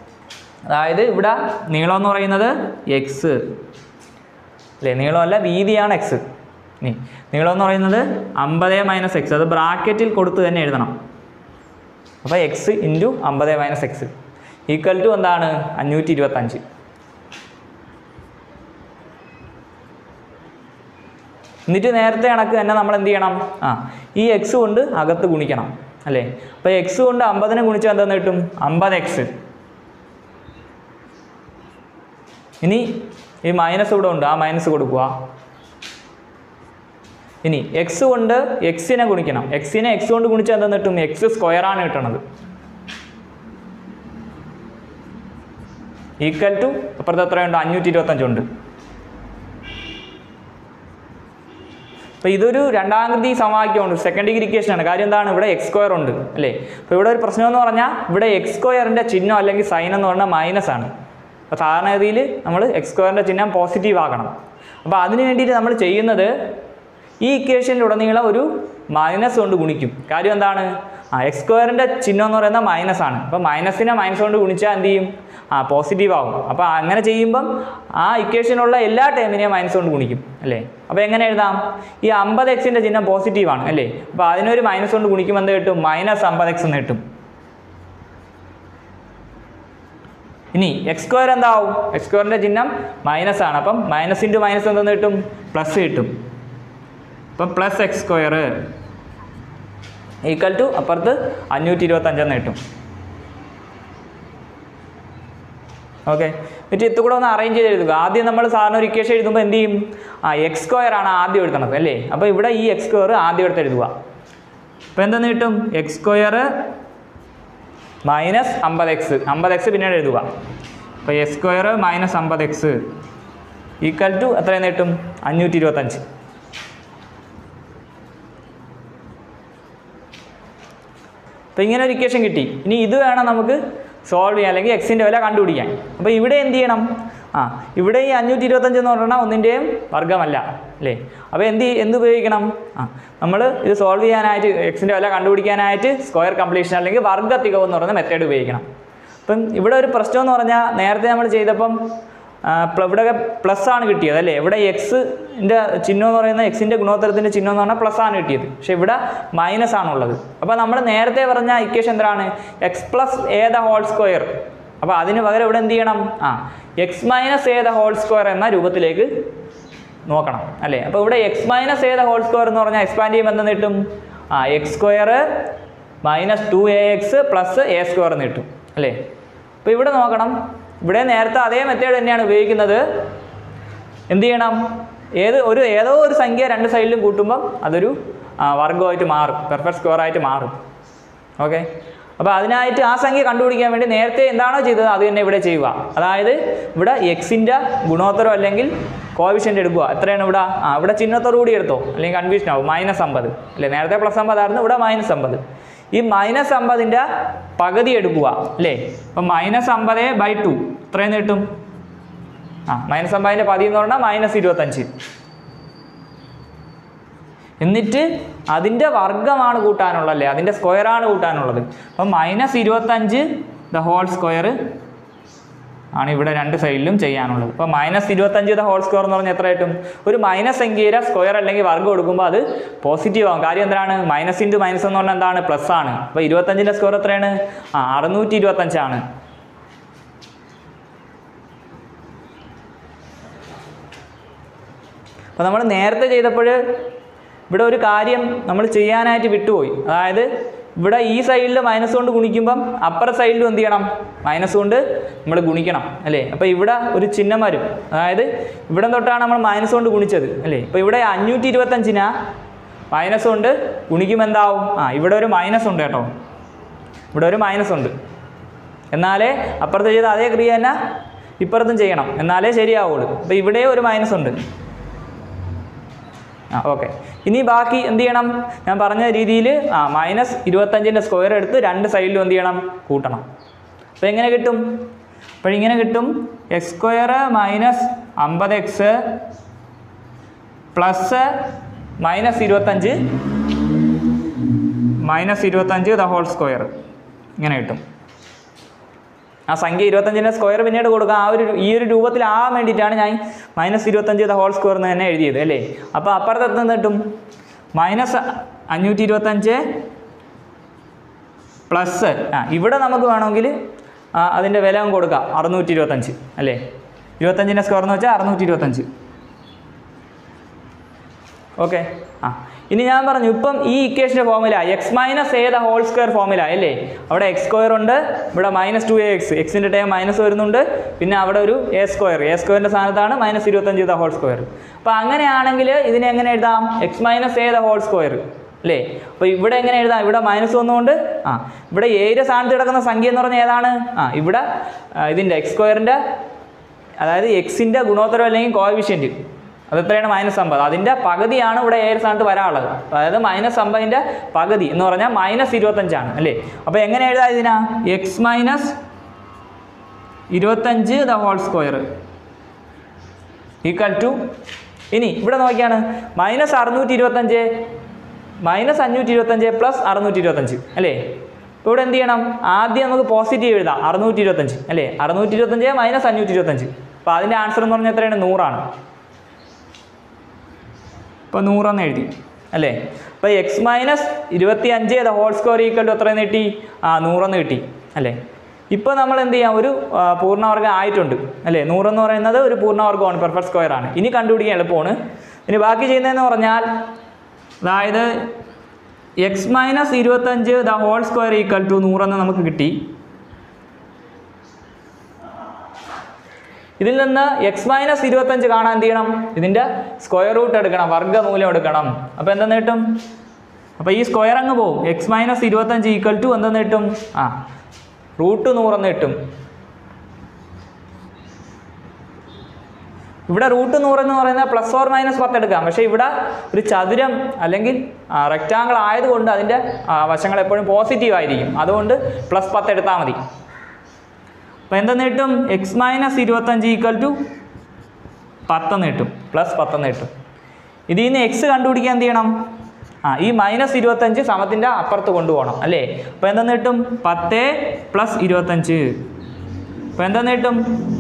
അതായത് ഇവിടെ നീളം എന്ന് പറയുന്നത് എക്സ് അല്ലേ നീളമല്ല വീതിയാണ് എക്സ് ഇനി നീളം എന്ന് പറയുന്നത് അമ്പത് മൈനസ് എക്സ് അത് ബ്രാക്കറ്റിൽ കൊടുത്ത് തന്നെ എഴുതണം അപ്പോൾ എക്സ് ഇൻറ്റു അമ്പത് മൈനസ് എക്സ് ഈക്വൽ ടു എന്താണ് അഞ്ഞൂറ്റി ഇരുപത്തഞ്ച് എന്നിട്ട് നേരത്തെ കണക്ക് തന്നെ നമ്മൾ എന്ത് ചെയ്യണം ആ ഈ എക്സ് കൊണ്ട് അകത്ത് ഗുണിക്കണം അല്ലേ അപ്പോൾ എക്സ് കൊണ്ട് അമ്പതിനെ ഗുണിച്ചാൽ എന്താന്ന് കിട്ടും അമ്പത് എക്സ് ഇനി ഈ മൈനസ് ഇവിടെ ഉണ്ട് ആ മൈനസ് കൊടുക്കുക ഇനി എക്സ് കൊണ്ട് എക്സിനെ ഗുണിക്കണം എക്സിനെ എക്സ് കൊണ്ട് ഗുണിച്ചാൽ എന്താന്ന് കിട്ടും എക്സ് സ്ക്വയറാണ് കിട്ടണത് ഈക്വൽ ടു അപ്പുറത്ത് എത്രയുണ്ട് അഞ്ഞൂറ്റി ഇരുപത്തഞ്ചുണ്ട് അപ്പോൾ ഇതൊരു രണ്ടാകൃതി സമവാക്യമുണ്ട് സെക്കൻഡ് ഡിഗ്രി ഇക്വേഷൻ ആണ് കാര്യം എന്താണ് ഇവിടെ എക്സ് സ്ക്വയർ ഉണ്ട് അല്ലേ അപ്പോൾ ഇവിടെ ഒരു പ്രശ്നം എന്ന് പറഞ്ഞാൽ ഇവിടെ എക്സ് സ്ക്വയറിൻ്റെ ചിഹ്നം അല്ലെങ്കിൽ സൈൻ എന്ന് പറഞ്ഞാൽ മൈനസ് ആണ് അപ്പോൾ സാധാരണഗതിയിൽ നമ്മൾ എക്സ് സ്ക്വയറിൻ്റെ ചിഹ്നം പോസിറ്റീവ് ആക്കണം അപ്പോൾ അതിന് വേണ്ടിയിട്ട് നമ്മൾ ചെയ്യുന്നത് ഈ ഇക്വേഷനിലുടനീളം ഒരു മൈനസ് കൊണ്ട് ഗുണിക്കും കാര്യം എന്താണ് ആ എക്സ് സ്ക്വയറിൻ്റെ ചിഹ്നം എന്ന് പറയുന്നത് മൈനസ് ആണ് അപ്പോൾ മൈനസിനെ മൈനസ് കൊണ്ട് ഗുണിച്ചാൽ എന്ത് ചെയ്യും ആ പോസിറ്റീവ് ആവും അപ്പോൾ അങ്ങനെ ചെയ്യുമ്പം ആ ഇക്വേഷനുള്ള എല്ലാ ടേമിനെയും മൈനസ് കൊണ്ട് ഗുണിക്കും അല്ലേ അപ്പോൾ എങ്ങനെ എഴുതാം ഈ അമ്പത് എക്സിൻ്റെ ചിഹ്നം പോസിറ്റീവ് ആണ് അല്ലേ അപ്പോൾ അതിനൊരു മൈനസ് കൊണ്ട് ഗുണിക്കുമ്പോൾ എന്ത് കിട്ടും മൈനസ് അമ്പത് എക്സ് എന്ന് കിട്ടും ഇനി എക്സ് സ്ക്വയർ എന്താവും എക്സ് സ്ക്വയറിൻ്റെ ചിഹ്നം മൈനസ് ആണ് അപ്പം മൈനസ് ഇൻറ്റു മൈനസ് എന്തെന്ന് കിട്ടും പ്ലസ് കിട്ടും അപ്പം plus x square equal to അപ്പുറത്ത് അഞ്ഞൂറ്റി ഇരുപത്തഞ്ചെന്ന് കിട്ടും ഓക്കെ എന്നിട്ട് ഇത് കൂടെ ഒന്ന് അറേഞ്ച് ചെയ്ത് എഴുതുക ആദ്യം നമ്മൾ സാധാരണ ഒരു ഇക്വേഷൻ എഴുതുമ്പോൾ എന്ത് ചെയ്യും ആ എക്സ് സ്ക്വയർ ആണ് ആദ്യം എഴുതണത് അല്ലേ അപ്പോൾ ഇവിടെ ഈ എക്സ് സ്ക്വയർ ആദ്യം എടുത്ത് എഴുതുക അപ്പോൾ എന്തെന്ന് കിട്ടും എക്സ് സ്ക്വയർ മൈനസ് അമ്പത് എക്സ് അമ്പത് എക്സ് പിന്നീട് എഴുതുക അപ്പോൾ എക്സ് സ്ക്വയർ മൈനസ് അമ്പത് എക്സ് ഈക്വൽ ടു എത്രയെന്ന് കിട്ടും അഞ്ഞൂറ്റി ഇരുപത്തഞ്ച് അപ്പോൾ ഇങ്ങനെ ഒരു ഇക്വേഷൻ കിട്ടി ഇനി ഇത് വേണം നമുക്ക് സോൾവ് ചെയ്യാൻ അല്ലെങ്കിൽ എക്സിൻ്റെ വില കണ്ടുപിടിക്കാൻ അപ്പോൾ ഇവിടെ എന്ത് ചെയ്യണം ആ ഇവിടെ ഈ അഞ്ഞൂറ്റി ഇരുപത്തഞ്ച് എന്ന് പറഞ്ഞാൽ ഒന്നിൻ്റെയും വർഗ്ഗമല്ല അല്ലേ അപ്പോൾ എന്ത് ചെയ്- എന്ത് ഉപയോഗിക്കണം ആ നമ്മൾ ഇത് സോൾവ് ചെയ്യാനായിട്ട് എക്സിൻ്റെ വില കണ്ടുപിടിക്കാനായിട്ട് സ്ക്വയർ കംപ്ലീഷൻ അല്ലെങ്കിൽ വർഗ്ഗ തികവ് എന്ന് പറയുന്ന മെത്തേഡ് ഉപയോഗിക്കണം അപ്പം ഇവിടെ ഒരു പ്രശ്നം എന്ന് പറഞ്ഞാൽ നേരത്തെ നമ്മൾ ചെയ്തപ്പം ആ, പ്ല- ഇവിടെ പ്ലസ് ആണ് കിട്ടിയത് അല്ലേ ഇവിടെ എക്സിൻ്റെ ചിഹ്നം എന്ന് പറയുന്ന എക്സിൻ്റെ ഗുണോത്തരത്തിൻ്റെ ചിഹ്നം എന്ന് പറഞ്ഞാൽ പ്ലസ് ആണ് കിട്ടിയത് പക്ഷേ ഇവിടെ മൈനസ് ആണുള്ളത് അപ്പോൾ നമ്മൾ നേരത്തെ പറഞ്ഞ ഇക്വേഷൻ എന്താണ് x plus A the whole square അപ്പോൾ അതിന് പകരം ഇവിടെ എന്ത് ചെയ്യണം ആ x minus a the whole square എന്ന രൂപത്തിലേക്ക് നോക്കണം അല്ലേ അപ്പോൾ ഇവിടെ x minus a the whole square എന്ന് പറഞ്ഞാൽ എക്സ്പാൻഡ് ചെയ്യുമ്പോൾ എന്തെന്ന് കിട്ടും ആ x square minus two A X plus A square എന്ന് കിട്ടും അല്ലേ അപ്പോൾ ഇവിടെ നോക്കണം ഇവിടെ നേരത്തെ അതേ മെത്തേഡ് തന്നെയാണ് ഉപയോഗിക്കുന്നത് എന്ത് ചെയ്യണം ഏത് ഒരു ഏതോ ഒരു സംഖ്യ രണ്ട് സൈഡിലും കൂട്ടുമ്പം അതൊരു ആ, വർഗ്ഗമായിട്ട് മാറും പെർഫെക്റ്റ് സ്ക്വയർ ആയിട്ട് മാറും ഓക്കെ അപ്പോൾ അതിനായിട്ട് ആ സംഖ്യ കണ്ടുപിടിക്കാൻ വേണ്ടി നേരത്തെ എന്താണോ ചെയ്തത് അത് തന്നെ ഇവിടെ ചെയ്യുക അതായത് ഇവിടെ എക്സിൻ്റെ ഗുണോത്തരം അല്ലെങ്കിൽ കോവിഷ്യൻ്റ് എടുക്കുക എത്രയാണ് ഇവിടെ ആ ഇവിടെ ചിഹ്നത്തോടു കൂടി എടുത്തോ അല്ലെങ്കിൽ കൺഫ്യൂഷൻ ആവും മൈനസ് അമ്പത് അല്ലേ നേരത്തെ പ്ലസ് അമ്പതായിരുന്നു ഇവിടെ മൈനസ് അമ്പത് ഈ മൈനസ് അമ്പതിൻ്റെ പകുതി എടുക്കുക അല്ലേ അപ്പം മൈനസ് അമ്പത് ബൈ ടു എത്രയും കിട്ടും ആ മൈനസ് അമ്പതിൻ്റെ പതി എന്ന് പറഞ്ഞാൽ മൈനസ് ഇരുപത്തഞ്ച് എന്നിട്ട് അതിൻ്റെ വർഗ്ഗമാണ് കൂട്ടാനുള്ളത് അല്ലേ അതിൻ്റെ സ്ക്വയറാണ് കൂട്ടാനുള്ളത് അപ്പം മൈനസ് ഇരുപത്തഞ്ച് ദ ഹോൾ സ്ക്വയർ ആണ് ഇവിടെ രണ്ട് സൈഡിലും ചെയ്യാനുള്ളത് അപ്പോൾ മൈനസ് ഇരുപത്തഞ്ച് ദ ഹോൾ സ്ക്വയർ എന്ന് പറഞ്ഞാൽ എത്ര കിട്ടും ഒരു മൈനസ് സംഖ്യയുടെ സ്ക്വയർ അല്ലെങ്കിൽ വർഗ്ഗം കൊടുക്കുമ്പോൾ അത് പോസിറ്റീവ് ആവും കാര്യം എന്താണ് മൈനസ് ഇൻറ്റു മൈനസ് എന്ന് പറഞ്ഞാൽ എന്താണ് പ്ലസ് ആണ് അപ്പോൾ ഇരുപത്തഞ്ചിൻ്റെ സ്ക്വയർ എത്രയാണ് ആ അറുന്നൂറ്റി ഇരുപത്തഞ്ചാണ് അപ്പോൾ നമ്മൾ നേരത്തെ ചെയ്തപ്പോൾ ഇവിടെ ഒരു കാര്യം നമ്മൾ ചെയ്യാനായിട്ട് വിട്ടുപോയി അതായത് ഇവിടെ ഈ സൈഡിൽ മൈനസ് കൊണ്ട് ഗുണിക്കുമ്പം അപ്പുറ സൈഡിലും എന്ത് ചെയ്യണം മൈനസ് കൊണ്ട് നമ്മൾ ഗുണിക്കണം അല്ലേ അപ്പോൾ ഇവിടെ ഒരു ചിഹ്നം വരും അതായത് ഇവിടെ തൊട്ടാണ് നമ്മൾ മൈനസ് കൊണ്ട് ഗുണിച്ചത് അല്ലേ അപ്പോൾ ഇവിടെ അഞ്ഞൂറ്റി ഇരുപത്തഞ്ചിനാ മൈനസ് കൊണ്ട് ഗുണിക്കുമ്പോൾ എന്താവും ആ ഇവിടെ ഒരു മൈനസ് ഉണ്ട് കേട്ടോ ഇവിടെ ഒരു മൈനസ് ഉണ്ട് എന്നാലേ അപ്പുറത്ത് ചെയ്ത അതേ ക്രിയ തന്നെ ഇപ്പുറത്തും ചെയ്യണം എന്നാലേ ശരിയാവുള്ളൂ അപ്പോൾ ഇവിടെ ഒരു മൈനസ് ഉണ്ട് ആ ഓക്കെ ഇനി ബാക്കി എന്ത് ചെയ്യണം ഞാൻ പറഞ്ഞ രീതിയിൽ ആ മൈനസ് ഇരുപത്തഞ്ചിൻ്റെ സ്ക്വയർ എടുത്ത് രണ്ട് സൈഡിലും എന്ത് ചെയ്യണം കൂട്ടണം അപ്പോൾ എങ്ങനെ കിട്ടും അപ്പോൾ ഇങ്ങനെ കിട്ടും എക്സ് സ്ക്വയർ മൈനസ് അമ്പത് എക്സ് പ്ലസ് മൈനസ് ഇരുപത്തഞ്ച് മൈനസ് ഇരുപത്തഞ്ച് ദ ഹോൾ സ്ക്വയർ ഇങ്ങനെ കിട്ടും ആ സംഖ്യ ഇരുപത്തഞ്ചിൻ്റെ സ്ക്വയർ പിന്നീട് കൊടുക്കുക ആ ഒരു ഈ ഒരു രൂപത്തിലാവാൻ വേണ്ടിയിട്ടാണ് ഞാൻ മൈനസ് ഇരുപത്തഞ്ച് ദ ഹോൾ സ്ക്വയർ എന്ന് തന്നെ എഴുതിയത് അല്ലേ അപ്പോൾ അപ്പുറത്ത് എത്തുന്ന കിട്ടും മൈനസ് അഞ്ഞൂറ്റി ഇരുപത്തഞ്ച് പ്ലസ് ആ ഇവിടെ നമുക്ക് വേണമെങ്കിൽ ആ, അതിൻ്റെ വില അങ്ങ് കൊടുക്കാം അറുന്നൂറ്റി ഇരുപത്തഞ്ച് അല്ലേ ഇരുപത്തഞ്ചിൻ്റെ സ്ക്വയർ എന്ന് വെച്ചാൽ അറുന്നൂറ്റി ഇരുപത്തഞ്ച് ഓക്കെ ആ ഇനി ഞാൻ പറഞ്ഞു ഇപ്പം ഈ ഇക്വേഷൻ്റെ formula x minus a the whole square formula അല്ലേ അവിടെ എക്സ് സ്ക്വയർ ഉണ്ട് ഇവിടെ മൈനസ് ടു എ എക്സ് എക്സിൻ്റെ ടൈം മൈനസ് വരുന്നുണ്ട് പിന്നെ അവിടെ ഒരു എ സ്ക്വയർ എ സ്ക്വയറിൻ്റെ സ്ഥാനത്താണ് മൈനസ് ഇരുപത്തഞ്ച് ദ ഹോൾ സ്ക്വയർ അപ്പോൾ അങ്ങനെയാണെങ്കിൽ ഇതിനെ എങ്ങനെ എഴുതാം x minus a the whole square അല്ലേ അപ്പോൾ ഇവിടെ എങ്ങനെ എഴുതാം ഇവിടെ മൈനസ് വന്നുകൊണ്ട് ആ ഇവിടെ ഏരിയ സ്ഥാനത്ത് കിടക്കുന്ന സംഖ്യ എന്ന് പറഞ്ഞാൽ ഏതാണ് ആ ഇവിടെ ആ, ഇതിൻ്റെ എക്സ് സ്ക്വയറിൻ്റെ അതായത് എക്സിൻ്റെ ഗുണോത്തരം അല്ലെങ്കിൽ കോവിഷ്യൻറ്റ് അത് എത്രയാണ് മൈനസ് അമ്പത് അതിൻ്റെ പകുതിയാണ് ഇവിടെ ഏഴ് സ്ഥാനത്ത് വരാനുള്ളത് അതായത് മൈനസ് അമ്പതിൻ്റെ പകുതി എന്ന് പറഞ്ഞാൽ മൈനസ് ഇരുപത്തഞ്ചാണ് അല്ലേ അപ്പോൾ എങ്ങനെ എഴുതാം ഇതിനാ എക്സ് മൈനസ് ഇരുപത്തഞ്ച് the whole square equal to ഇനി ഇവിടെ നോക്കിയാണ് മൈനസ് അറുന്നൂറ്റി ഇരുപത്തഞ്ച് മൈനസ് അഞ്ഞൂറ്റി ഇരുപത്തഞ്ച് പ്ലസ് അറുന്നൂറ്റി ഇരുപത്തഞ്ച് അല്ലേ ഇപ്പോൾ ഇവിടെ എന്ത് ചെയ്യണം ആദ്യം നമുക്ക് പോസിറ്റീവ് എഴുതാം അറുന്നൂറ്റി ഇരുപത്തഞ്ച് അല്ലേ അറുന്നൂറ്റി ഇരുപത്തഞ്ച് മൈനസ് അഞ്ഞൂറ്റി ഇരുപത്തഞ്ച് അപ്പോൾ അതിൻ്റെ ആൻസർ എന്ന് പറഞ്ഞാൽ എത്രയാണ് നൂറാണ് ഇപ്പോൾ നൂറെന്ന് എഴുതി അല്ലേ അപ്പോൾ എക്സ് മൈനസ് ഇരുപത്തി അഞ്ച് the whole square equal to എത്രയെന്ന് കിട്ടി ആ നൂറെന്ന് കിട്ടി അല്ലേ ഇപ്പോൾ നമ്മൾ എന്ത് ചെയ്യാം ഒരു ആ, പൂർണ്ണവർഗ്ഗം ആയിട്ടുണ്ട് അല്ലേ നൂറെന്ന് പറയുന്നത് ഒരു പൂർണ്ണവർഗ്ഗമാണ് പെർഫെക്റ്റ് സ്ക്വയർ ആണ് ഇനി കണ്ടുപിടിക്കാൻ എളുപ്പമാണ് ഇനി ബാക്കി ചെയ്യുന്നതെന്ന് പറഞ്ഞാൽ അതായത് എക്സ് മൈനസ് ഇരുപത്തഞ്ച് the whole square equal to നൂറെന്ന് നമുക്ക് കിട്ടി ഇതിൽ നിന്ന് എക്സ് മൈനസ് ഇരുപത്തഞ്ച് കാണാൻ എന്ത് ചെയ്യണം ഇതിൻ്റെ സ്ക്വയർ റൂട്ട് എടുക്കണം വർഗ്ഗമൂലം എടുക്കണം അപ്പോൾ എന്തെന്ന് കിട്ടും അപ്പോൾ ഈ സ്ക്വയർ അങ്ങ് പോകും എക്സ് മൈനസ് ഇരുപത്തഞ്ച് ഈക്വൽ ടു എന്തെന്ന് കിട്ടും ആ റൂട്ട് നൂറെന്ന് കിട്ടും ഇവിടെ റൂട്ട് നൂറെന്ന് പറയുന്നത് പ്ലസ് ഓർ മൈനസ് പത്ത് എടുക്കാം പക്ഷേ ഇവിടെ ഒരു ചതുരം അല്ലെങ്കിൽ റെക്റ്റാങ്കിൾ ആയതുകൊണ്ട് അതിൻ്റെ ആ, വശങ്ങൾ എപ്പോഴും പോസിറ്റീവ് ആയിരിക്കും അതുകൊണ്ട് പ്ലസ് പത്ത് എടുത്താൽ മതി അപ്പോൾ എന്തെന്ന് കിട്ടും എക്സ് മൈനസ് ഇരുപത്തഞ്ച് ഈക്വൽ ടു പത്തെന്ന് കിട്ടും പ്ലസ് പത്തെന്ന് കിട്ടും ഇതിൽ നിന്ന് എക്സ് കണ്ടുപിടിക്കാൻ എന്ത് ചെയ്യണം ആ ഈ മൈനസ് ഇരുപത്തഞ്ച് സമത്തിൻ്റെ അപ്പുറത്ത് കൊണ്ടുപോകണം അല്ലേ അപ്പോൾ എന്തെന്ന് കിട്ടും പത്ത് പ്ലസ് ഇരുപത്തഞ്ച് അപ്പോൾ എന്തെന്ന് കിട്ടും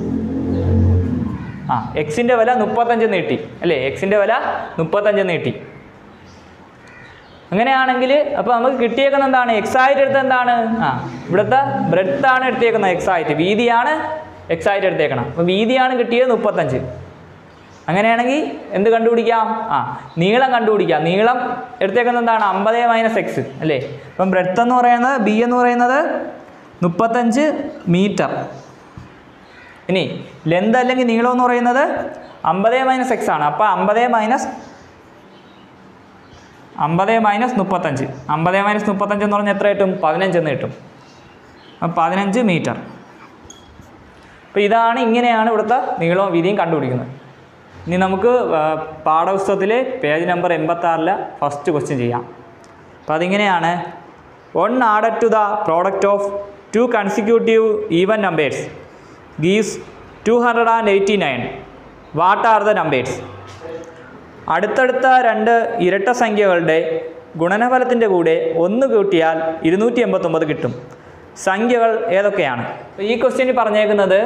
ആ എക്സിൻ്റെ വില മുപ്പത്തഞ്ച് നീട്ടി അല്ലേ എക്സിൻ്റെ വില മുപ്പത്തഞ്ച് നീട്ടി അങ്ങനെയാണെങ്കിൽ അപ്പോൾ നമുക്ക് കിട്ടിയേക്കുന്നത് എന്താണ് എക്സ് ആയിട്ട് എടുത്തത് എന്താണ് ആ ഇവിടുത്തെ ബ്രെഡ്ത്ത് ആണ് എടുത്തേക്കുന്നത് എക്സ് ആയിട്ട് വീതിയാണ് എക്സ് ആയിട്ട് എടുത്തേക്കണം അപ്പോൾ വീതിയാണ് കിട്ടിയത് മുപ്പത്തഞ്ച് അങ്ങനെയാണെങ്കിൽ എന്ത് കണ്ടുപിടിക്കാം ആ നീളം കണ്ടുപിടിക്കാം നീളം എടുത്തേക്കുന്നത് എന്താണ് അമ്പത് മൈനസ് എക്സ് അല്ലേ അപ്പം ബ്രെഡ്ത്ത് എന്ന് പറയുന്നത് ബി എന്ന് പറയുന്നത് മുപ്പത്തഞ്ച് മീറ്റർ ഇനി ലെന്ത് അല്ലെങ്കിൽ നീളം എന്ന് പറയുന്നത് അമ്പത് മൈനസ് എക്സ് ആണ് അപ്പോൾ അമ്പത് മൈനസ് അമ്പത് മൈനസ് മുപ്പത്തഞ്ച് അമ്പത് മൈനസ് മുപ്പത്തഞ്ച് എന്ന് പറഞ്ഞാൽ എത്ര കിട്ടും പതിനഞ്ച് എന്ന് കിട്ടും അപ്പം പതിനഞ്ച് മീറ്റർ അപ്പോൾ ഇതാണ് ഇങ്ങനെയാണ് ഇവിടുത്തെ നീളവും വീതിയും കണ്ടുപിടിക്കുന്നത് ഇനി നമുക്ക് ആ, പാഠപുസ്തകത്തിലെ പേജ് നമ്പർ എൺപത്താറിലെ ഫസ്റ്റ് ക്വസ്റ്റ്യൻ ചെയ്യാം അപ്പോൾ അതിങ്ങനെയാണ് one added to the product of two consecutive even numbers gives two hundred and eighty nine what are the numbers അടുത്തടുത്ത രണ്ട് ഇരട്ട സംഖ്യകളുടെ ഗുണനഫലത്തിൻ്റെ കൂടെ ഒന്ന് കൂട്ടിയാൽ ഇരുന്നൂറ്റി എൺപത്തൊമ്പത് കിട്ടും സംഖ്യകൾ ഏതൊക്കെയാണ് അപ്പോൾ ഈ ക്വസ്റ്റ്യനിൽ പറഞ്ഞേക്കുന്നത്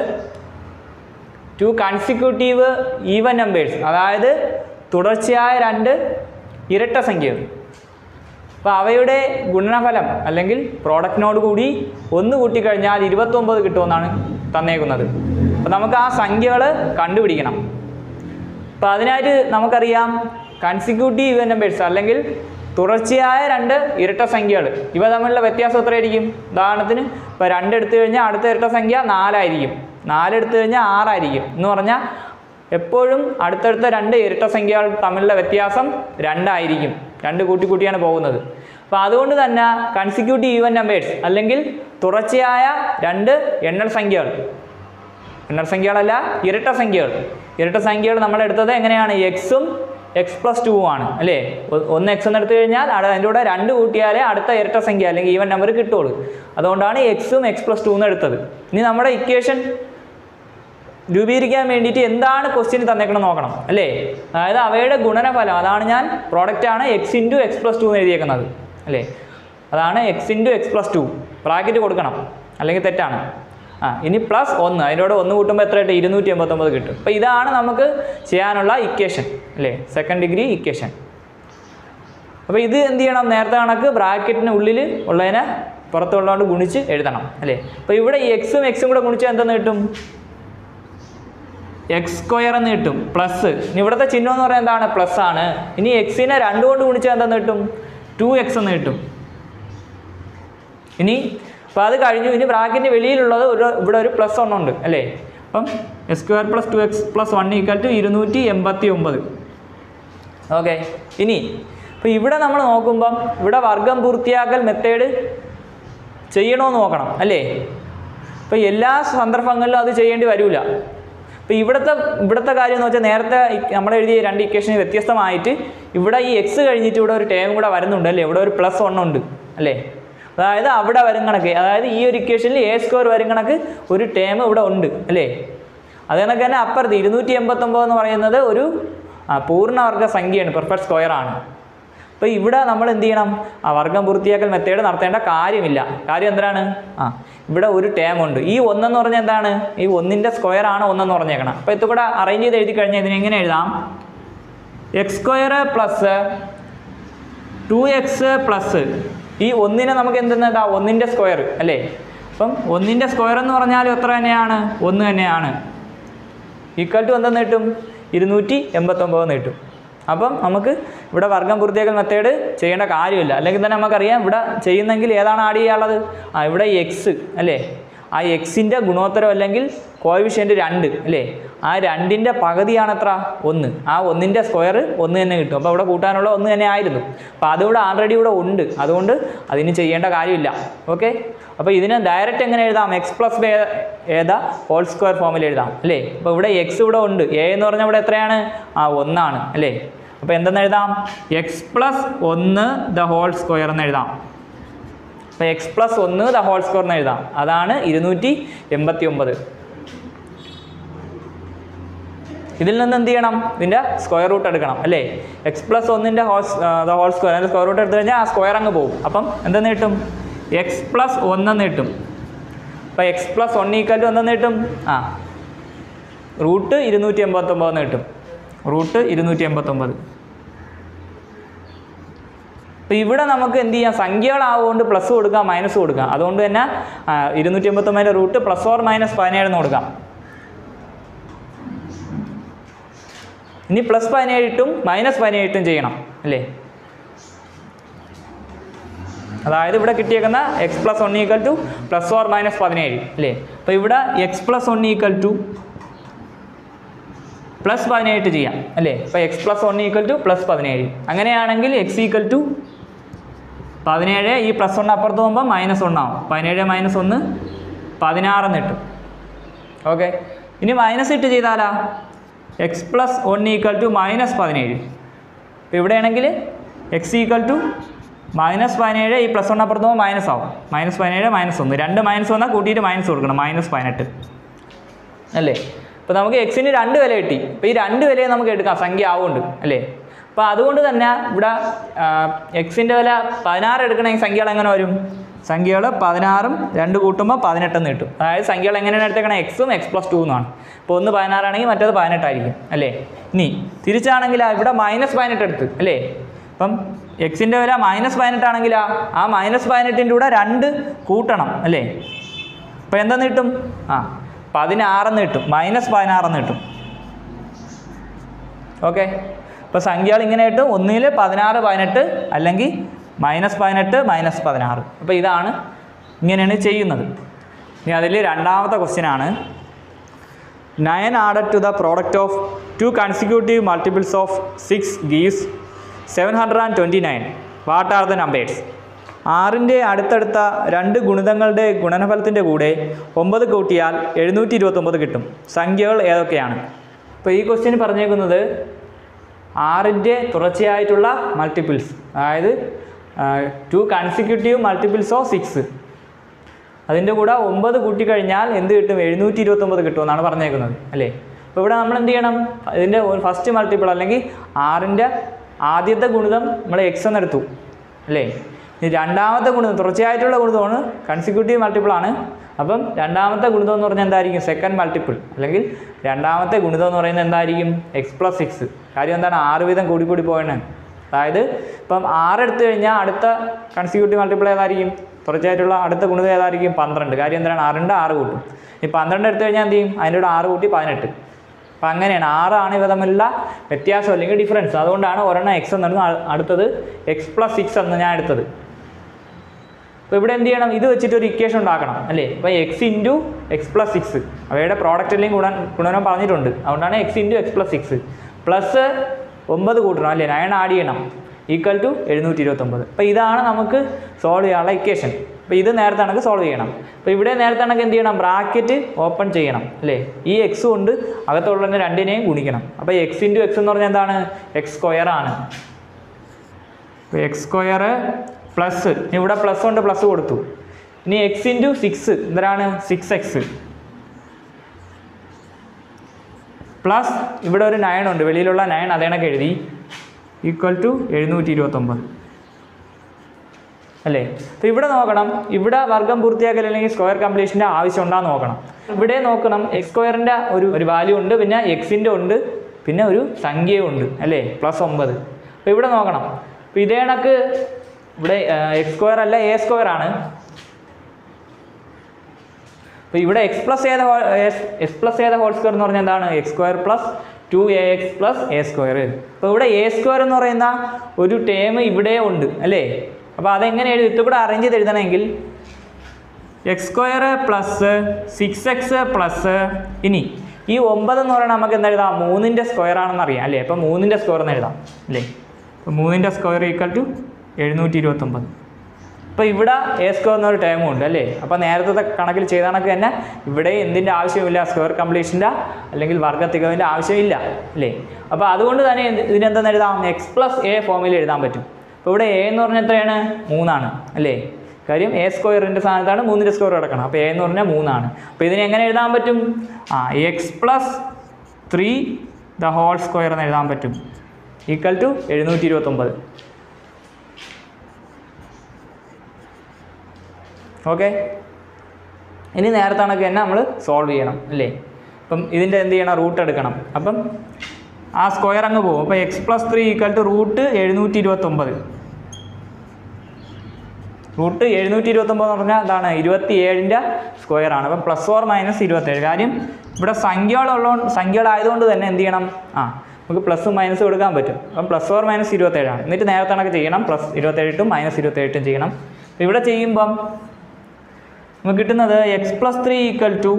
ടു കൺസിക്യൂട്ടീവ് ഈവൻ നമ്പേഴ്സ് അതായത് തുടർച്ചയായ രണ്ട് ഇരട്ട സംഖ്യകൾ അപ്പോൾ അവയുടെ ഗുണനഫലം അല്ലെങ്കിൽ പ്രോഡക്റ്റിനോട് കൂടി ഒന്ന് കൂട്ടിക്കഴിഞ്ഞാൽ ഇരുപത്തൊമ്പത് കിട്ടുമെന്നാണ് തന്നേക്കുന്നത് അപ്പോൾ നമുക്ക് ആ സംഖ്യകൾ കണ്ടുപിടിക്കണം അപ്പോൾ അതിനായിട്ട് നമുക്കറിയാം കൺസിക്യൂട്ടീവ് ഇവൻ നമ്പേഴ്സ് അല്ലെങ്കിൽ തുടർച്ചയായ രണ്ട് ഇരട്ട സംഖ്യകൾ ഇവ തമ്മിലുള്ള വ്യത്യാസം എത്രയായിരിക്കും ഉദാഹരണത്തിന് ഇപ്പോൾ രണ്ട് എടുത്തു കഴിഞ്ഞാൽ അടുത്ത ഇരട്ട സംഖ്യ നാലായിരിക്കും നാല് എടുത്തു കഴിഞ്ഞാൽ ആറായിരിക്കും എന്ന് പറഞ്ഞാൽ എപ്പോഴും അടുത്തടുത്ത രണ്ട് ഇരട്ട സംഖ്യകൾ തമ്മിലുള്ള വ്യത്യാസം രണ്ടായിരിക്കും രണ്ട് കൂട്ടി കൂട്ടിയാണ് പോകുന്നത് അപ്പോൾ അതുകൊണ്ട് തന്നെ കൺസിക്യൂട്ടീവ് ഈവൻ നമ്പേഴ്സ് അല്ലെങ്കിൽ തുടർച്ചയായ രണ്ട് എണ്ണൽ സംഖ്യകൾ എണ്ണൽ സംഖ്യകളല്ല ഇരട്ട സംഖ്യകൾ ഇരട്ട സംഖ്യകൾ നമ്മൾ എടുത്തത് എങ്ങനെയാണ് എക്സും എക്സ് പ്ലസ് ടു ആണ് അല്ലേ ഒ- ഒന്ന് എക്സ് എന്ന് എടുത്തു കഴിഞ്ഞാൽ അവിടെ അതിൻ്റെ കൂടെ രണ്ട് കൂട്ടിയാലേ അടുത്ത ഇരട്ട സംഖ്യ അല്ലെങ്കിൽ ഈവൻ നമ്പർ കിട്ടുള്ളൂ അതുകൊണ്ടാണ് എക്സും എക്സ് പ്ലസ് ടു എന്ന് എടുത്തത് ഇനി നമ്മുടെ ഇക്വേഷൻ രൂപീകരിക്കാൻ വേണ്ടിയിട്ട് എന്താണ് ക്വസ്റ്റ്യൻ തന്നേക്കണം നോക്കണം അല്ലേ അതായത് അവയുടെ ഗുണനഫലം അതാണ് ഞാൻ പ്രോഡക്റ്റാണ് x into X plus two എന്ന് എഴുതിയേക്കുന്നത് അല്ലേ അതാണ് x into X plus two bracket കൊടുക്കണം അല്ലെങ്കിൽ തെറ്റാണ് ആ ഇനി പ്ലസ് ഒന്ന് അതിനോട് ഒന്ന് കൂട്ടുമ്പോൾ എത്ര കിട്ടും ഇരുന്നൂറ്റി എൺപത്തൊമ്പത് കിട്ടും അപ്പോൾ ഇതാണ് നമുക്ക് ചെയ്യാനുള്ള ഇക്വേഷൻ അല്ലേ സെക്കൻഡ് ഡിഗ്രി ഇക്വേഷൻ അപ്പോൾ ഇത് എന്ത് ചെയ്യണം നേരത്തെ കണക്ക് ബ്രാക്കറ്റിന് ഉള്ളിൽ ഉള്ളതിനെ പുറത്തുള്ളതുകൊണ്ട് ഗുണിച്ച് എഴുതണം അല്ലേ അപ്പോൾ ഇവിടെ ഈ എക്സും എക്സും കൂടെ ഗുണിച്ചാൽ എന്തെന്ന് കിട്ടും എക്സ് സ്ക്വയർ എന്ന് കിട്ടും പ്ലസ് ഇനി ഇവിടുത്തെ ചിഹ്നം എന്ന് പറയുന്നത് എന്താണ് പ്ലസ് ആണ് ഇനി എക്സിനെ രണ്ട് കൊണ്ട് ഗുണിച്ചാൽ എന്തെന്ന് കിട്ടും ടു എക്സ് എന്ന് കിട്ടും ഇനി അപ്പോൾ അത് കഴിഞ്ഞു ഇനി ബ്രാക്കറ്റിന് വെളിയിലുള്ളത് ഒരു ഇവിടെ ഒരു പ്ലസ് ഒന്നുണ്ട് അല്ലേ അപ്പം x square plus two x plus one equal to ഇരുന്നൂറ്റി എൺപത്തി ഒമ്പത് ഓക്കെ ഇനി അപ്പോൾ ഇവിടെ നമ്മൾ നോക്കുമ്പം ഇവിടെ വർഗം പൂർത്തിയാക്കൽ മെത്തേഡ് ചെയ്യണമെന്ന് നോക്കണം അല്ലേ അപ്പോൾ എല്ലാ സന്ദർഭങ്ങളിലും അത് ചെയ്യേണ്ടി വരില്ല അപ്പോൾ ഇവിടുത്തെ ഇവിടുത്തെ കാര്യം എന്ന് വെച്ചാൽ നേരത്തെ നമ്മൾ എഴുതിയ രണ്ട് ഇക്വേഷന് വ്യത്യസ്തമായിട്ട് ഇവിടെ ഈ എക്സ് കഴിഞ്ഞിട്ട് ഇവിടെ ഒരു ടേം കൂടെ വരുന്നുണ്ട് അല്ലേ ഇവിടെ ഒരു പ്ലസ് വൺ ഉണ്ട് അല്ലേ അതായത് അവിടെ വരും കണക്ക് അതായത് ഈ ഒരു ഇക്വേഷനിൽ എ സ്ക്വയർ വരും കണക്ക് ഒരു ടേം ഇവിടെ ഉണ്ട് അല്ലേ അത് കണക്ക് തന്നെ അപ്പുറത്ത് ഇരുന്നൂറ്റി എൺപത്തൊമ്പത് എന്ന് പറയുന്നത് ഒരു ആ, പൂർണ്ണവർഗ സംഖ്യയാണ് പെർഫെക്റ്റ് സ്ക്വയർ ആണ് അപ്പോൾ ഇവിടെ നമ്മൾ എന്ത് ചെയ്യണം ആ വർഗം പൂർത്തിയാക്കൽ മെത്തേഡ് നടത്തേണ്ട കാര്യമില്ല കാര്യം എന്തിനാണ് ആ ഇവിടെ ഒരു ടേം ഉണ്ട് ഈ ഒന്നെന്ന് പറഞ്ഞാൽ എന്താണ് ഈ ഒന്നിൻ്റെ സ്ക്വയർ ആണ് ഒന്നെന്ന് പറഞ്ഞേക്കണം അപ്പോൾ ഇത് കൂടെ അറേഞ്ച് ചെയ്ത് എഴുതി കഴിഞ്ഞാൽ ഇതിനെ എങ്ങനെ എഴുതാം x square plus two x plus ഈ ഒന്നിനെ നമുക്ക് എന്തെന്നതാ ഒന്നിൻ്റെ സ്ക്വയർ അല്ലേ അപ്പം ഒന്നിൻ്റെ സ്ക്വയർ എന്ന് പറഞ്ഞാൽ എത്ര തന്നെയാണ് ഒന്ന് തന്നെയാണ് ഈക്വൽ ടു എന്തെന്ന് കിട്ടും ഇരുന്നൂറ്റി എൺപത്തൊമ്പത് കിട്ടും അപ്പം നമുക്ക് ഇവിടെ വർഗം പൂർത്തിയാക്കൽ മെത്തേഡ് ചെയ്യേണ്ട കാര്യമില്ല അല്ലെങ്കിൽ തന്നെ നമുക്കറിയാം ഇവിടെ ചെയ്യുന്നെങ്കിൽ ഏതാണ് ആഡ് ചെയ്യാനുള്ളത് ആ ഇവിടെ എക്സ് അല്ലേ ആ എക്സിൻ്റെ ഗുണോത്തരം അല്ലെങ്കിൽ കോവിഷ്യൻ്റ് രണ്ട് അല്ലേ ആ രണ്ടിൻ്റെ പകുതിയാണ് എത്ര ഒന്ന് ആ ഒന്നിൻ്റെ സ്ക്വയർ ഒന്ന് തന്നെ കിട്ടും അപ്പോൾ ഇവിടെ കൂട്ടാനുള്ള ഒന്ന് തന്നെ ആയിരുന്നു അപ്പോൾ അതിവിടെ ആൾറെഡി ഇവിടെ ഉണ്ട് അതുകൊണ്ട് അതിന് ചെയ്യേണ്ട കാര്യമില്ല ഓക്കെ അപ്പോൾ ഇതിനെ ഡയറക്റ്റ് എങ്ങനെ എഴുതാം എക്സ് പ്ലസ് ഏതാ ഹോൾ സ്ക്വയർ ഫോമിൽ എഴുതാം അല്ലേ അപ്പോൾ ഇവിടെ എക്സ് ഇവിടെ ഉണ്ട് എ എന്ന് പറഞ്ഞാൽ ഇവിടെ എത്രയാണ് ആ ഒന്നാണ് അല്ലേ അപ്പോൾ എന്തെന്ന് എഴുതാം എക്സ് പ്ലസ് ഒന്ന് ദ ഹോൾ സ്ക്വയർ എന്ന് എഴുതാം അപ്പോൾ എക്സ് പ്ലസ് ഒന്ന് ദ ഹോൾ സ്ക്വയർ എന്ന് എഴുതാം അതാണ് ഇരുന്നൂറ്റി എൺപത്തി ഒമ്പത് ഇതിൽ നിന്ന് എന്ത് ചെയ്യണം ഇതിൻ്റെ സ്ക്വയർ റൂട്ട് എടുക്കണം അല്ലേ എക്സ് പ്ലസ് ഒന്നിൻ്റെ ഹോൾ ദ ഹോൾ സ്ക്വയർ അതിൻ്റെ സ്ക്വയർ റൂട്ട് എടുത്തു കഴിഞ്ഞാൽ ആ സ്ക്വയർ അങ്ങ് പോകും അപ്പം എന്തെന്ന് കിട്ടും എക്സ് പ്ലസ് ഒന്നെന്ന് കിട്ടും അപ്പോൾ x plus one equal to എന്തെന്ന് കിട്ടും ആ റൂട്ട് ഇരുന്നൂറ്റി എൺപത്തൊമ്പതെന്ന് കിട്ടും റൂട്ട് ഇരുന്നൂറ്റി എൺപത്തൊമ്പത് അപ്പോൾ ഇവിടെ നമുക്ക് എന്ത് ചെയ്യാം സംഖ്യകളാവുകൊണ്ട് പ്ലസ് കൊടുക്കാം മൈനസ് കൊടുക്കാം അതുകൊണ്ട് തന്നെ ആ, ഇരുന്നൂറ്റി എൺപത്തൊമ്പതിൻ്റെ റൂട്ട് പ്ലസ് ഓർ മൈനസ് പതിനേഴെന്ന് കൊടുക്കാം ഇനി പ്ലസ് പതിനേഴിട്ടും മൈനസ് പതിനേഴിട്ടും ചെയ്യണം അല്ലേ അതായത് ഇവിടെ കിട്ടിയേക്കുന്ന x plus one equal to plus or minus പതിനേഴ് അല്ലേ അപ്പോൾ ഇവിടെ x plus one equal to plus പതിനേഴ് ചെയ്യാം അല്ലേ അപ്പോൾ x plus one equal to plus പതിനേഴ് അങ്ങനെയാണെങ്കിൽ എക്സ് ഈക്വൽ ടു പതിനേഴ് ഈ പ്ലസ് ഒന്ന് അപ്പുറത്ത് പോകുമ്പോൾ മൈനസ് ഒന്നാവും പതിനേഴ് മൈനസ് ഒന്ന് പതിനാറെന്ന് കിട്ടും ഓക്കെ ഇനി മൈനസ് ഇട്ട് ചെയ്താലാ x plus one equal to minus പതിനേഴ് ഇപ്പോൾ ഇവിടെയാണെങ്കിൽ എക്സ് ഈക്വൽ ടു മൈനസ് പതിനേഴ് ഈ പ്ലസ് വൺ അപ്പുറത്ത് പോകുമ്പോൾ മൈനസ് ആവും മൈനസ് പതിനേഴ് മൈനസ് ഒന്ന് രണ്ട് മൈനസ് വന്നാൽ കൂട്ടിയിട്ട് മൈനസ് കൊടുക്കണം മൈനസ് പതിനെട്ട് അല്ലേ അപ്പോൾ നമുക്ക് എക്സിന് രണ്ട് വില കിട്ടി അപ്പോൾ ഈ രണ്ട് വിലയെ നമുക്ക് എടുക്കാം സംഖ്യ ആവുന്നുണ്ട് അല്ലേ അപ്പോൾ അതുകൊണ്ട് തന്നെ ഇവിടെ എക്സിൻ്റെ വില പതിനാറ് എടുക്കണമെങ്കിൽ സംഖ്യകൾ എങ്ങനെ വരും സംഖ്യകൾ പതിനാറും രണ്ട് കൂട്ടുമ്പോൾ പതിനെട്ടെന്ന് കിട്ടും അതായത് സംഖ്യകൾ എങ്ങനെയാണ് എടുത്തേക്കണം എക്സും എക്സ് പ്ലസ് ടു എന്നാണ് അപ്പോൾ ഒന്ന് പതിനാറാണെങ്കിൽ മറ്റേത് പതിനെട്ടായിരിക്കും അല്ലേ ഇനി തിരിച്ചാണെങ്കിൽ ഇവിടെ മൈനസ് പതിനെട്ട് എടുത്ത് അല്ലേ അപ്പം എക്സിൻ്റെ വില മൈനസ് പതിനെട്ടാണെങ്കിലാ ആ മൈനസ് പതിനെട്ടിൻ്റെ കൂടെ രണ്ട് കൂട്ടണം അല്ലേ അപ്പോൾ എന്തെന്ന് കിട്ടും ആ പതിനാറെന്ന് കിട്ടും മൈനസ് പതിനാറെന്ന് കിട്ടും ഓക്കെ ഇപ്പോൾ സംഖ്യകൾ ഇങ്ങനെ കിട്ടും ഒന്നിൽ പതിനാറ് പതിനെട്ട് അല്ലെങ്കിൽ മൈനസ് പതിനെട്ട് മൈനസ് പതിനാറ് അപ്പോൾ ഇതാണ് ഇങ്ങനെയാണ് ചെയ്യുന്നത് ഇനി അതിൽ രണ്ടാമത്തെ ക്വസ്റ്റ്യൻ ആണ് nine added to the product of two consecutive multiples of six gives seven hundred and twenty nine what are the numbers ആറിൻ്റെ അടുത്തടുത്ത രണ്ട് ഗുണിതങ്ങളുടെ ഗുണനഫലത്തിൻ്റെ കൂടെ ഒമ്പത് കൂട്ടിയാൽ എഴുന്നൂറ്റി ഇരുപത്തൊമ്പത് കിട്ടും സംഖ്യകൾ ഏതൊക്കെയാണ് ഇപ്പോൾ ഈ ക്വസ്റ്റ്യൻ പറഞ്ഞേക്കുന്നത് ആറിൻ്റെ തുടർച്ചയായിട്ടുള്ള മൾട്ടിപ്പിൾസ് അതായത് two consecutive multiples of six അതിൻ്റെ കൂടെ ഒമ്പത് കൂട്ടിക്കഴിഞ്ഞാൽ എന്ത് കിട്ടും എഴുന്നൂറ്റി ഇരുപത്തൊമ്പത് കിട്ടുമെന്നാണ് പറഞ്ഞേക്കുന്നത് അല്ലേ അപ്പോൾ ഇവിടെ നമ്മൾ എന്ത് ചെയ്യണം ഇതിൻ്റെ ഫസ്റ്റ് മൾട്ടിപ്പിൾ അല്ലെങ്കിൽ ആറിൻ്റെ ആദ്യത്തെ ഗുണിതം നമ്മൾ എക്സ് എന്നെടുത്തു അല്ലേ ഇനി രണ്ടാമത്തെ ഗുണിതം തുടർച്ചയായിട്ടുള്ള ഗുണിതമാണ് കൺസിക്യൂട്ടീവ് മൾട്ടിപ്പിൾ ആണ് അപ്പം രണ്ടാമത്തെ ഗുണിതം എന്ന് പറഞ്ഞാൽ എന്തായിരിക്കും സെക്കൻഡ് മൾട്ടിപ്പിൾ അല്ലെങ്കിൽ രണ്ടാമത്തെ ഗുണിതം എന്ന് പറയുന്നത് എന്തായിരിക്കും എക്സ് പ്ലസ് സിക്സ് കാര്യം എന്താണ് ആറ് വീതം കൂടി കൂടി പോയാണ് അതായത് ഇപ്പം ആറ് എടുത്തു കഴിഞ്ഞാൽ അടുത്ത കൺസിക്യൂട്ടീവ് മൾട്ടിപ്പിൾ ഏതായിരിക്കും തുടർച്ചയായിട്ടുള്ള അടുത്ത ഗുണിതം ഏതായിരിക്കും പന്ത്രണ്ട് കാര്യം എന്താണ് ആറിൻ്റെ ആറ് കൂട്ടും ഈ പന്ത്രണ്ട് എടുത്തു കഴിഞ്ഞാൽ എന്ത് ചെയ്യും അതിൻ്റെ കൂടെ ആറ് കൂട്ടി പതിനെട്ട് അപ്പം അങ്ങനെയാണ് ആറാണ് ഇവ തമ്മിലുള്ള വ്യത്യാസം അല്ലെങ്കിൽ ഡിഫറൻസ് അതുകൊണ്ടാണ് ഒരെണ്ണം എക്സ് എന്നു അടുത്തത് എക്സ് പ്ലസ് സിക്സ് എന്ന് ഞാൻ എടുത്തത് അപ്പോൾ ഇവിടെ എന്ത് ചെയ്യണം ഇത് വെച്ചിട്ട് ഒരു ഇക്വേഷൻ ഉണ്ടാക്കണം അല്ലേ അപ്പോൾ X into X plus six അവയുടെ പ്രോഡക്റ്റ് അല്ലെങ്കിൽ ഗുണൻ ഗുണനം പറഞ്ഞിട്ടുണ്ട് അതുകൊണ്ടാണ് x into X plus six plus ഒമ്പത് കൂട്ടണം അല്ലേ നയൻ ആഡ് ചെയ്യണം ഈക്വൽ ടു എഴുന്നൂറ്റി ഇരുപത്തൊമ്പത് അപ്പോൾ ഇതാണ് നമുക്ക് സോൾവ് ചെയ്യാനുള്ള ഇക്വേഷൻ അപ്പോൾ ഇത് നേരത്തെ കണക്ക് സോൾവ് ചെയ്യണം അപ്പോൾ ഇവിടെ നേരത്തെ കണക്ക് എന്ത് ചെയ്യണം ബ്രാക്കറ്റ് ഓപ്പൺ ചെയ്യണം അല്ലേ ഈ എക്സ് കൊണ്ട് അകത്തുള്ള രണ്ടിനെയും ഗുണിക്കണം അപ്പോൾ എക്സ് ഇൻറ്റു എക്സ് എന്ന് പറഞ്ഞാൽ എന്താണ് എക്സ് സ്ക്വയർ ആണ് അപ്പോൾ എക്സ് സ്ക്വയർ പ്ലസ് ഇവിടെ പ്ലസ് കൊണ്ട് പ്ലസ് കൊടുത്തു ഇനി എക്സ് ഇൻറ്റു സിക്സ് എന്തിനാണ് സിക്സ് എക്സ് പ്ലസ് ഇവിടെ ഒരു നയൻ ഉണ്ട് വെളിയിലുള്ള നയൻ അതേണക്ക് എഴുതി ഈക്വൽ ടു എഴുന്നൂറ്റി ഇരുപത്തൊമ്പത് അല്ലേ അപ്പോൾ ഇവിടെ നോക്കണം ഇവിടെ വർഗം പൂർത്തിയാക്കൽ അല്ലെങ്കിൽ സ്ക്വയർ കംപ്ലീഷൻ്റെ ആവശ്യം ഉണ്ടാന്ന് നോക്കണം ഇവിടെ നോക്കണം എക്സ് സ്ക്വയറിൻ്റെ ഒരു ഒരു വാല്യൂ ഉണ്ട് പിന്നെ എക്സിൻ്റെ ഉണ്ട് പിന്നെ ഒരു സംഖ്യയും ഉണ്ട് അല്ലേ പ്ലസ് ഒമ്പത് അപ്പോൾ ഇവിടെ നോക്കണം അപ്പോൾ ഇതേ കണക്ക് ഇവിടെ എക്സ് സ്ക്വയർ അല്ല എ സ്ക്വയർ ആണ് അപ്പോൾ ഇവിടെ എക്സ് പ്ലസ് ഏത എക്സ് പ്ലസ് ഏത ഹോൾ സ്ക്വയർ എന്ന് പറഞ്ഞാൽ എന്താണ് x square plus two A X plus A square അപ്പോൾ ഇവിടെ എ സ്ക്വയർ എന്ന് പറയുന്ന ഒരു ടേം ഇവിടെ ഉണ്ട് അല്ലേ അപ്പോൾ അതെങ്ങനെ എഴുതി ഇത് കൂടെ അറേഞ്ച് ചെയ്ത് എഴുതണമെങ്കിൽ x square plus six x plus ഇനി ഈ ഒമ്പത് എന്ന് പറയുന്നത് നമുക്ക് എന്താ എഴുതാം മൂന്നിൻ്റെ സ്ക്വയർ ആണെന്ന് അറിയാം അല്ലേ അപ്പോൾ മൂന്നിൻ്റെ സ്ക്വയർ എന്ന് എഴുതാം അല്ലേ അപ്പോൾ മൂന്നിൻ്റെ സ്ക്വയർ ഈക്വൽ ടു എഴുന്നൂറ്റി ഇരുപത്തൊമ്പത് അപ്പോൾ ഇവിടെ എ സ്ക്വയർ എന്നൊരു ടേമും ഉണ്ട് അല്ലേ അപ്പോൾ നേരത്തെ കണക്കിൽ ചെയ്ത കണക്ക് തന്നെ ഇവിടെ എന്തിൻ്റെ ആവശ്യമില്ല സ്ക്വയർ കംപ്ലീഷൻ്റെ അല്ലെങ്കിൽ വർഗ തികവിൻ്റെ ആവശ്യമില്ല അല്ലേ അപ്പോൾ അതുകൊണ്ട് തന്നെ എന്ത് ഇതിനെന്തെന്ന് എഴുതാം എക്സ് പ്ലസ് എ ഫോമിൽ എഴുതാൻ പറ്റും അപ്പോൾ ഇവിടെ എ എന്ന് പറഞ്ഞാൽ എത്രയാണ് മൂന്നാണ് അല്ലേ കാര്യം എ സ്ക്വയറിൻ്റെ സ്ഥാനത്താണ് മൂന്നിൻ്റെ സ്ക്വയർ കിടക്കണം അപ്പോൾ എ എന്ന് പറഞ്ഞാൽ മൂന്നാണ് അപ്പോൾ ഇതിനെ എങ്ങനെ എഴുതാൻ പറ്റും ആ x plus three the whole square എന്ന് എഴുതാൻ പറ്റും ഈക്വൽ ടു എഴുന്നൂറ്റി ഇരുപത്തൊമ്പത് ഓക്കെ ഇനി നേരത്തെ കണക്ക് തന്നെ നമ്മൾ സോൾവ് ചെയ്യണം അല്ലേ അപ്പം ഇതിൻ്റെ എന്ത് ചെയ്യണം റൂട്ട് എടുക്കണം അപ്പം ആ സ്ക്വയർ അങ്ങ് പോകും അപ്പോൾ x plus three equal to root എഴുന്നൂറ്റി ഇരുപത്തൊമ്പത് റൂട്ട് എഴുന്നൂറ്റി ഇരുപത്തൊമ്പത് എന്ന് പറഞ്ഞാൽ എന്താണ് ഇരുപത്തി ഏഴിൻ്റെ സ്ക്വയർ ആണ് അപ്പം പ്ലസ് ഓർ മൈനസ് ഇരുപത്തേഴ് കാര്യം ഇവിടെ സംഖ്യകളുള്ളതുകൊണ്ട് സംഖ്യകളായതുകൊണ്ട് തന്നെ എന്ത് ചെയ്യണം ആ നമുക്ക് പ്ലസും മൈനസും എടുക്കാൻ പറ്റും അപ്പം പ്ലസ് ഓർ മൈനസ് ഇരുപത്തേഴാണ് എന്നിട്ട് നേരത്തെ കണക്ക് ചെയ്യണം പ്ലസ് ഇരുപത്തേഴിട്ടും മൈനസ് ഇരുപത്തേഴിട്ടും ചെയ്യണം അപ്പോൾ ഇവിടെ ചെയ്യുമ്പം നമുക്ക് കിട്ടുന്നത് x plus three equal to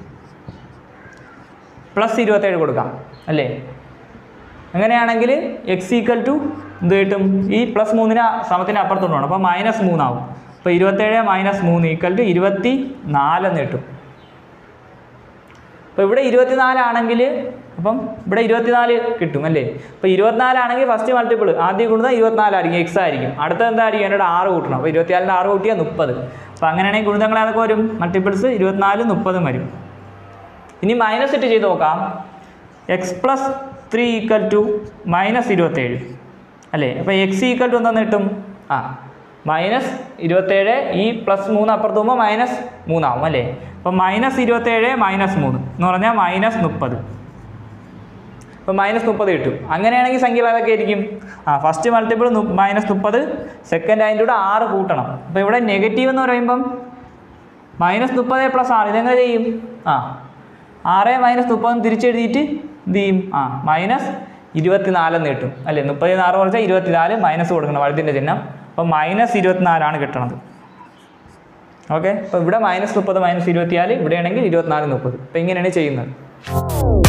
plus ഇരുപത്തേഴ് കൊടുക്കാം അല്ലേ അങ്ങനെയാണെങ്കിൽ എക്സ് ഈക്വൽ ടു എന്ത് കിട്ടും ഈ പ്ലസ് മൂന്നിന് സമത്തിന് അപ്പുറത്തോട്ട് വേണം അപ്പോൾ മൈനസ് മൂന്നാവും അപ്പോൾ ഇരുപത്തേഴ് മൈനസ് മൂന്ന് ഈക്വൽ ടു ഇരുപത്തി നാലെന്ന് കിട്ടും അപ്പോൾ ഇവിടെ ഇരുപത്തിനാലാണെങ്കിൽ അപ്പം ഇവിടെ ഇരുപത്തിനാല് കിട്ടും അല്ലേ അപ്പോൾ ഇരുപത്തിനാലാണെങ്കിൽ ഫസ്റ്റ് മൾട്ടിപ്പിൾ ആദ്യം കൂടുന്നത് ഇരുപത്തിനാലായിരിക്കും എക്സ് ആയിരിക്കും അടുത്ത എന്തായിരിക്കും എന്നോട് ആറ് കൂട്ടണം അപ്പോൾ ഇരുപത്തിനാലിൻ്റെ ആറ് കൂട്ടിയാൽ മുപ്പത് അപ്പോൾ അങ്ങനെയാണെങ്കിൽ ഗുണിതങ്ങൾ ഏതൊക്കെ വരും മൾട്ടിപ്പിൾസ് ഇരുപത്തിനാല് മുപ്പതും വരും ഇനി മൈനസ് ഇട്ട് ചെയ്ത് നോക്കാം x plus three equal to minus ഇരുപത്തേഴ് അല്ലേ അപ്പോൾ എക്സ് ഈക്വൽ ടു എന്താന്ന് കിട്ടും ആ മൈനസ് ഇരുപത്തേഴ് ഈ പ്ലസ് മൂന്ന് അപ്പുറത്ത് പോകുമ്പോൾ മൈനസ് മൂന്നാവും അല്ലേ അപ്പോൾ മൈനസ് ഇരുപത്തേഴ് മൈനസ് മൂന്ന് എന്ന് പറഞ്ഞാൽ മൈനസ് മുപ്പത് അപ്പോൾ മൈനസ് മുപ്പത് കിട്ടും അങ്ങനെയാണെങ്കിൽ സംഖ്യകൾ ഏതൊക്കെ ആയിരിക്കും ആ ഫസ്റ്റ് മൾട്ടിപ്പിൾ മൈനസ് മുപ്പത് സെക്കൻഡ് അതിൻ്റെ കൂടെ ആറ് കൂട്ടണം അപ്പോൾ ഇവിടെ നെഗറ്റീവ് എന്ന് പറയുമ്പം മൈനസ് മുപ്പത് പ്ലസ് ആറ് ഇതെങ്ങനെ ചെയ്യും ആ ആറ് മൈനസ് മുപ്പത് തിരിച്ചെഴുതിയിട്ട് എന്ത് ചെയ്യും ആ മൈനസ് ഇരുപത്തിനാലെന്ന് കിട്ടും അല്ലേ മുപ്പത്തി ആറ് കുറച്ചാൽ ഇരുപത്തിനാല് മൈനസ് കൊടുക്കണം വഴുത്തിൻ്റെ ചിഹ്നം അപ്പോൾ മൈനസ് ഇരുപത്തിനാലാണ് കിട്ടണത് ഓക്കെ അപ്പോൾ ഇവിടെ മൈനസ് മുപ്പത് മൈനസ് ഇരുപത്തിനാല് ഇവിടെയാണെങ്കിൽ ഇരുപത്തിനാല് മുപ്പത് അപ്പോൾ ഇങ്ങനെയാണ് ചെയ്യുന്നത്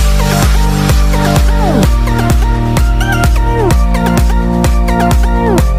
Thank you.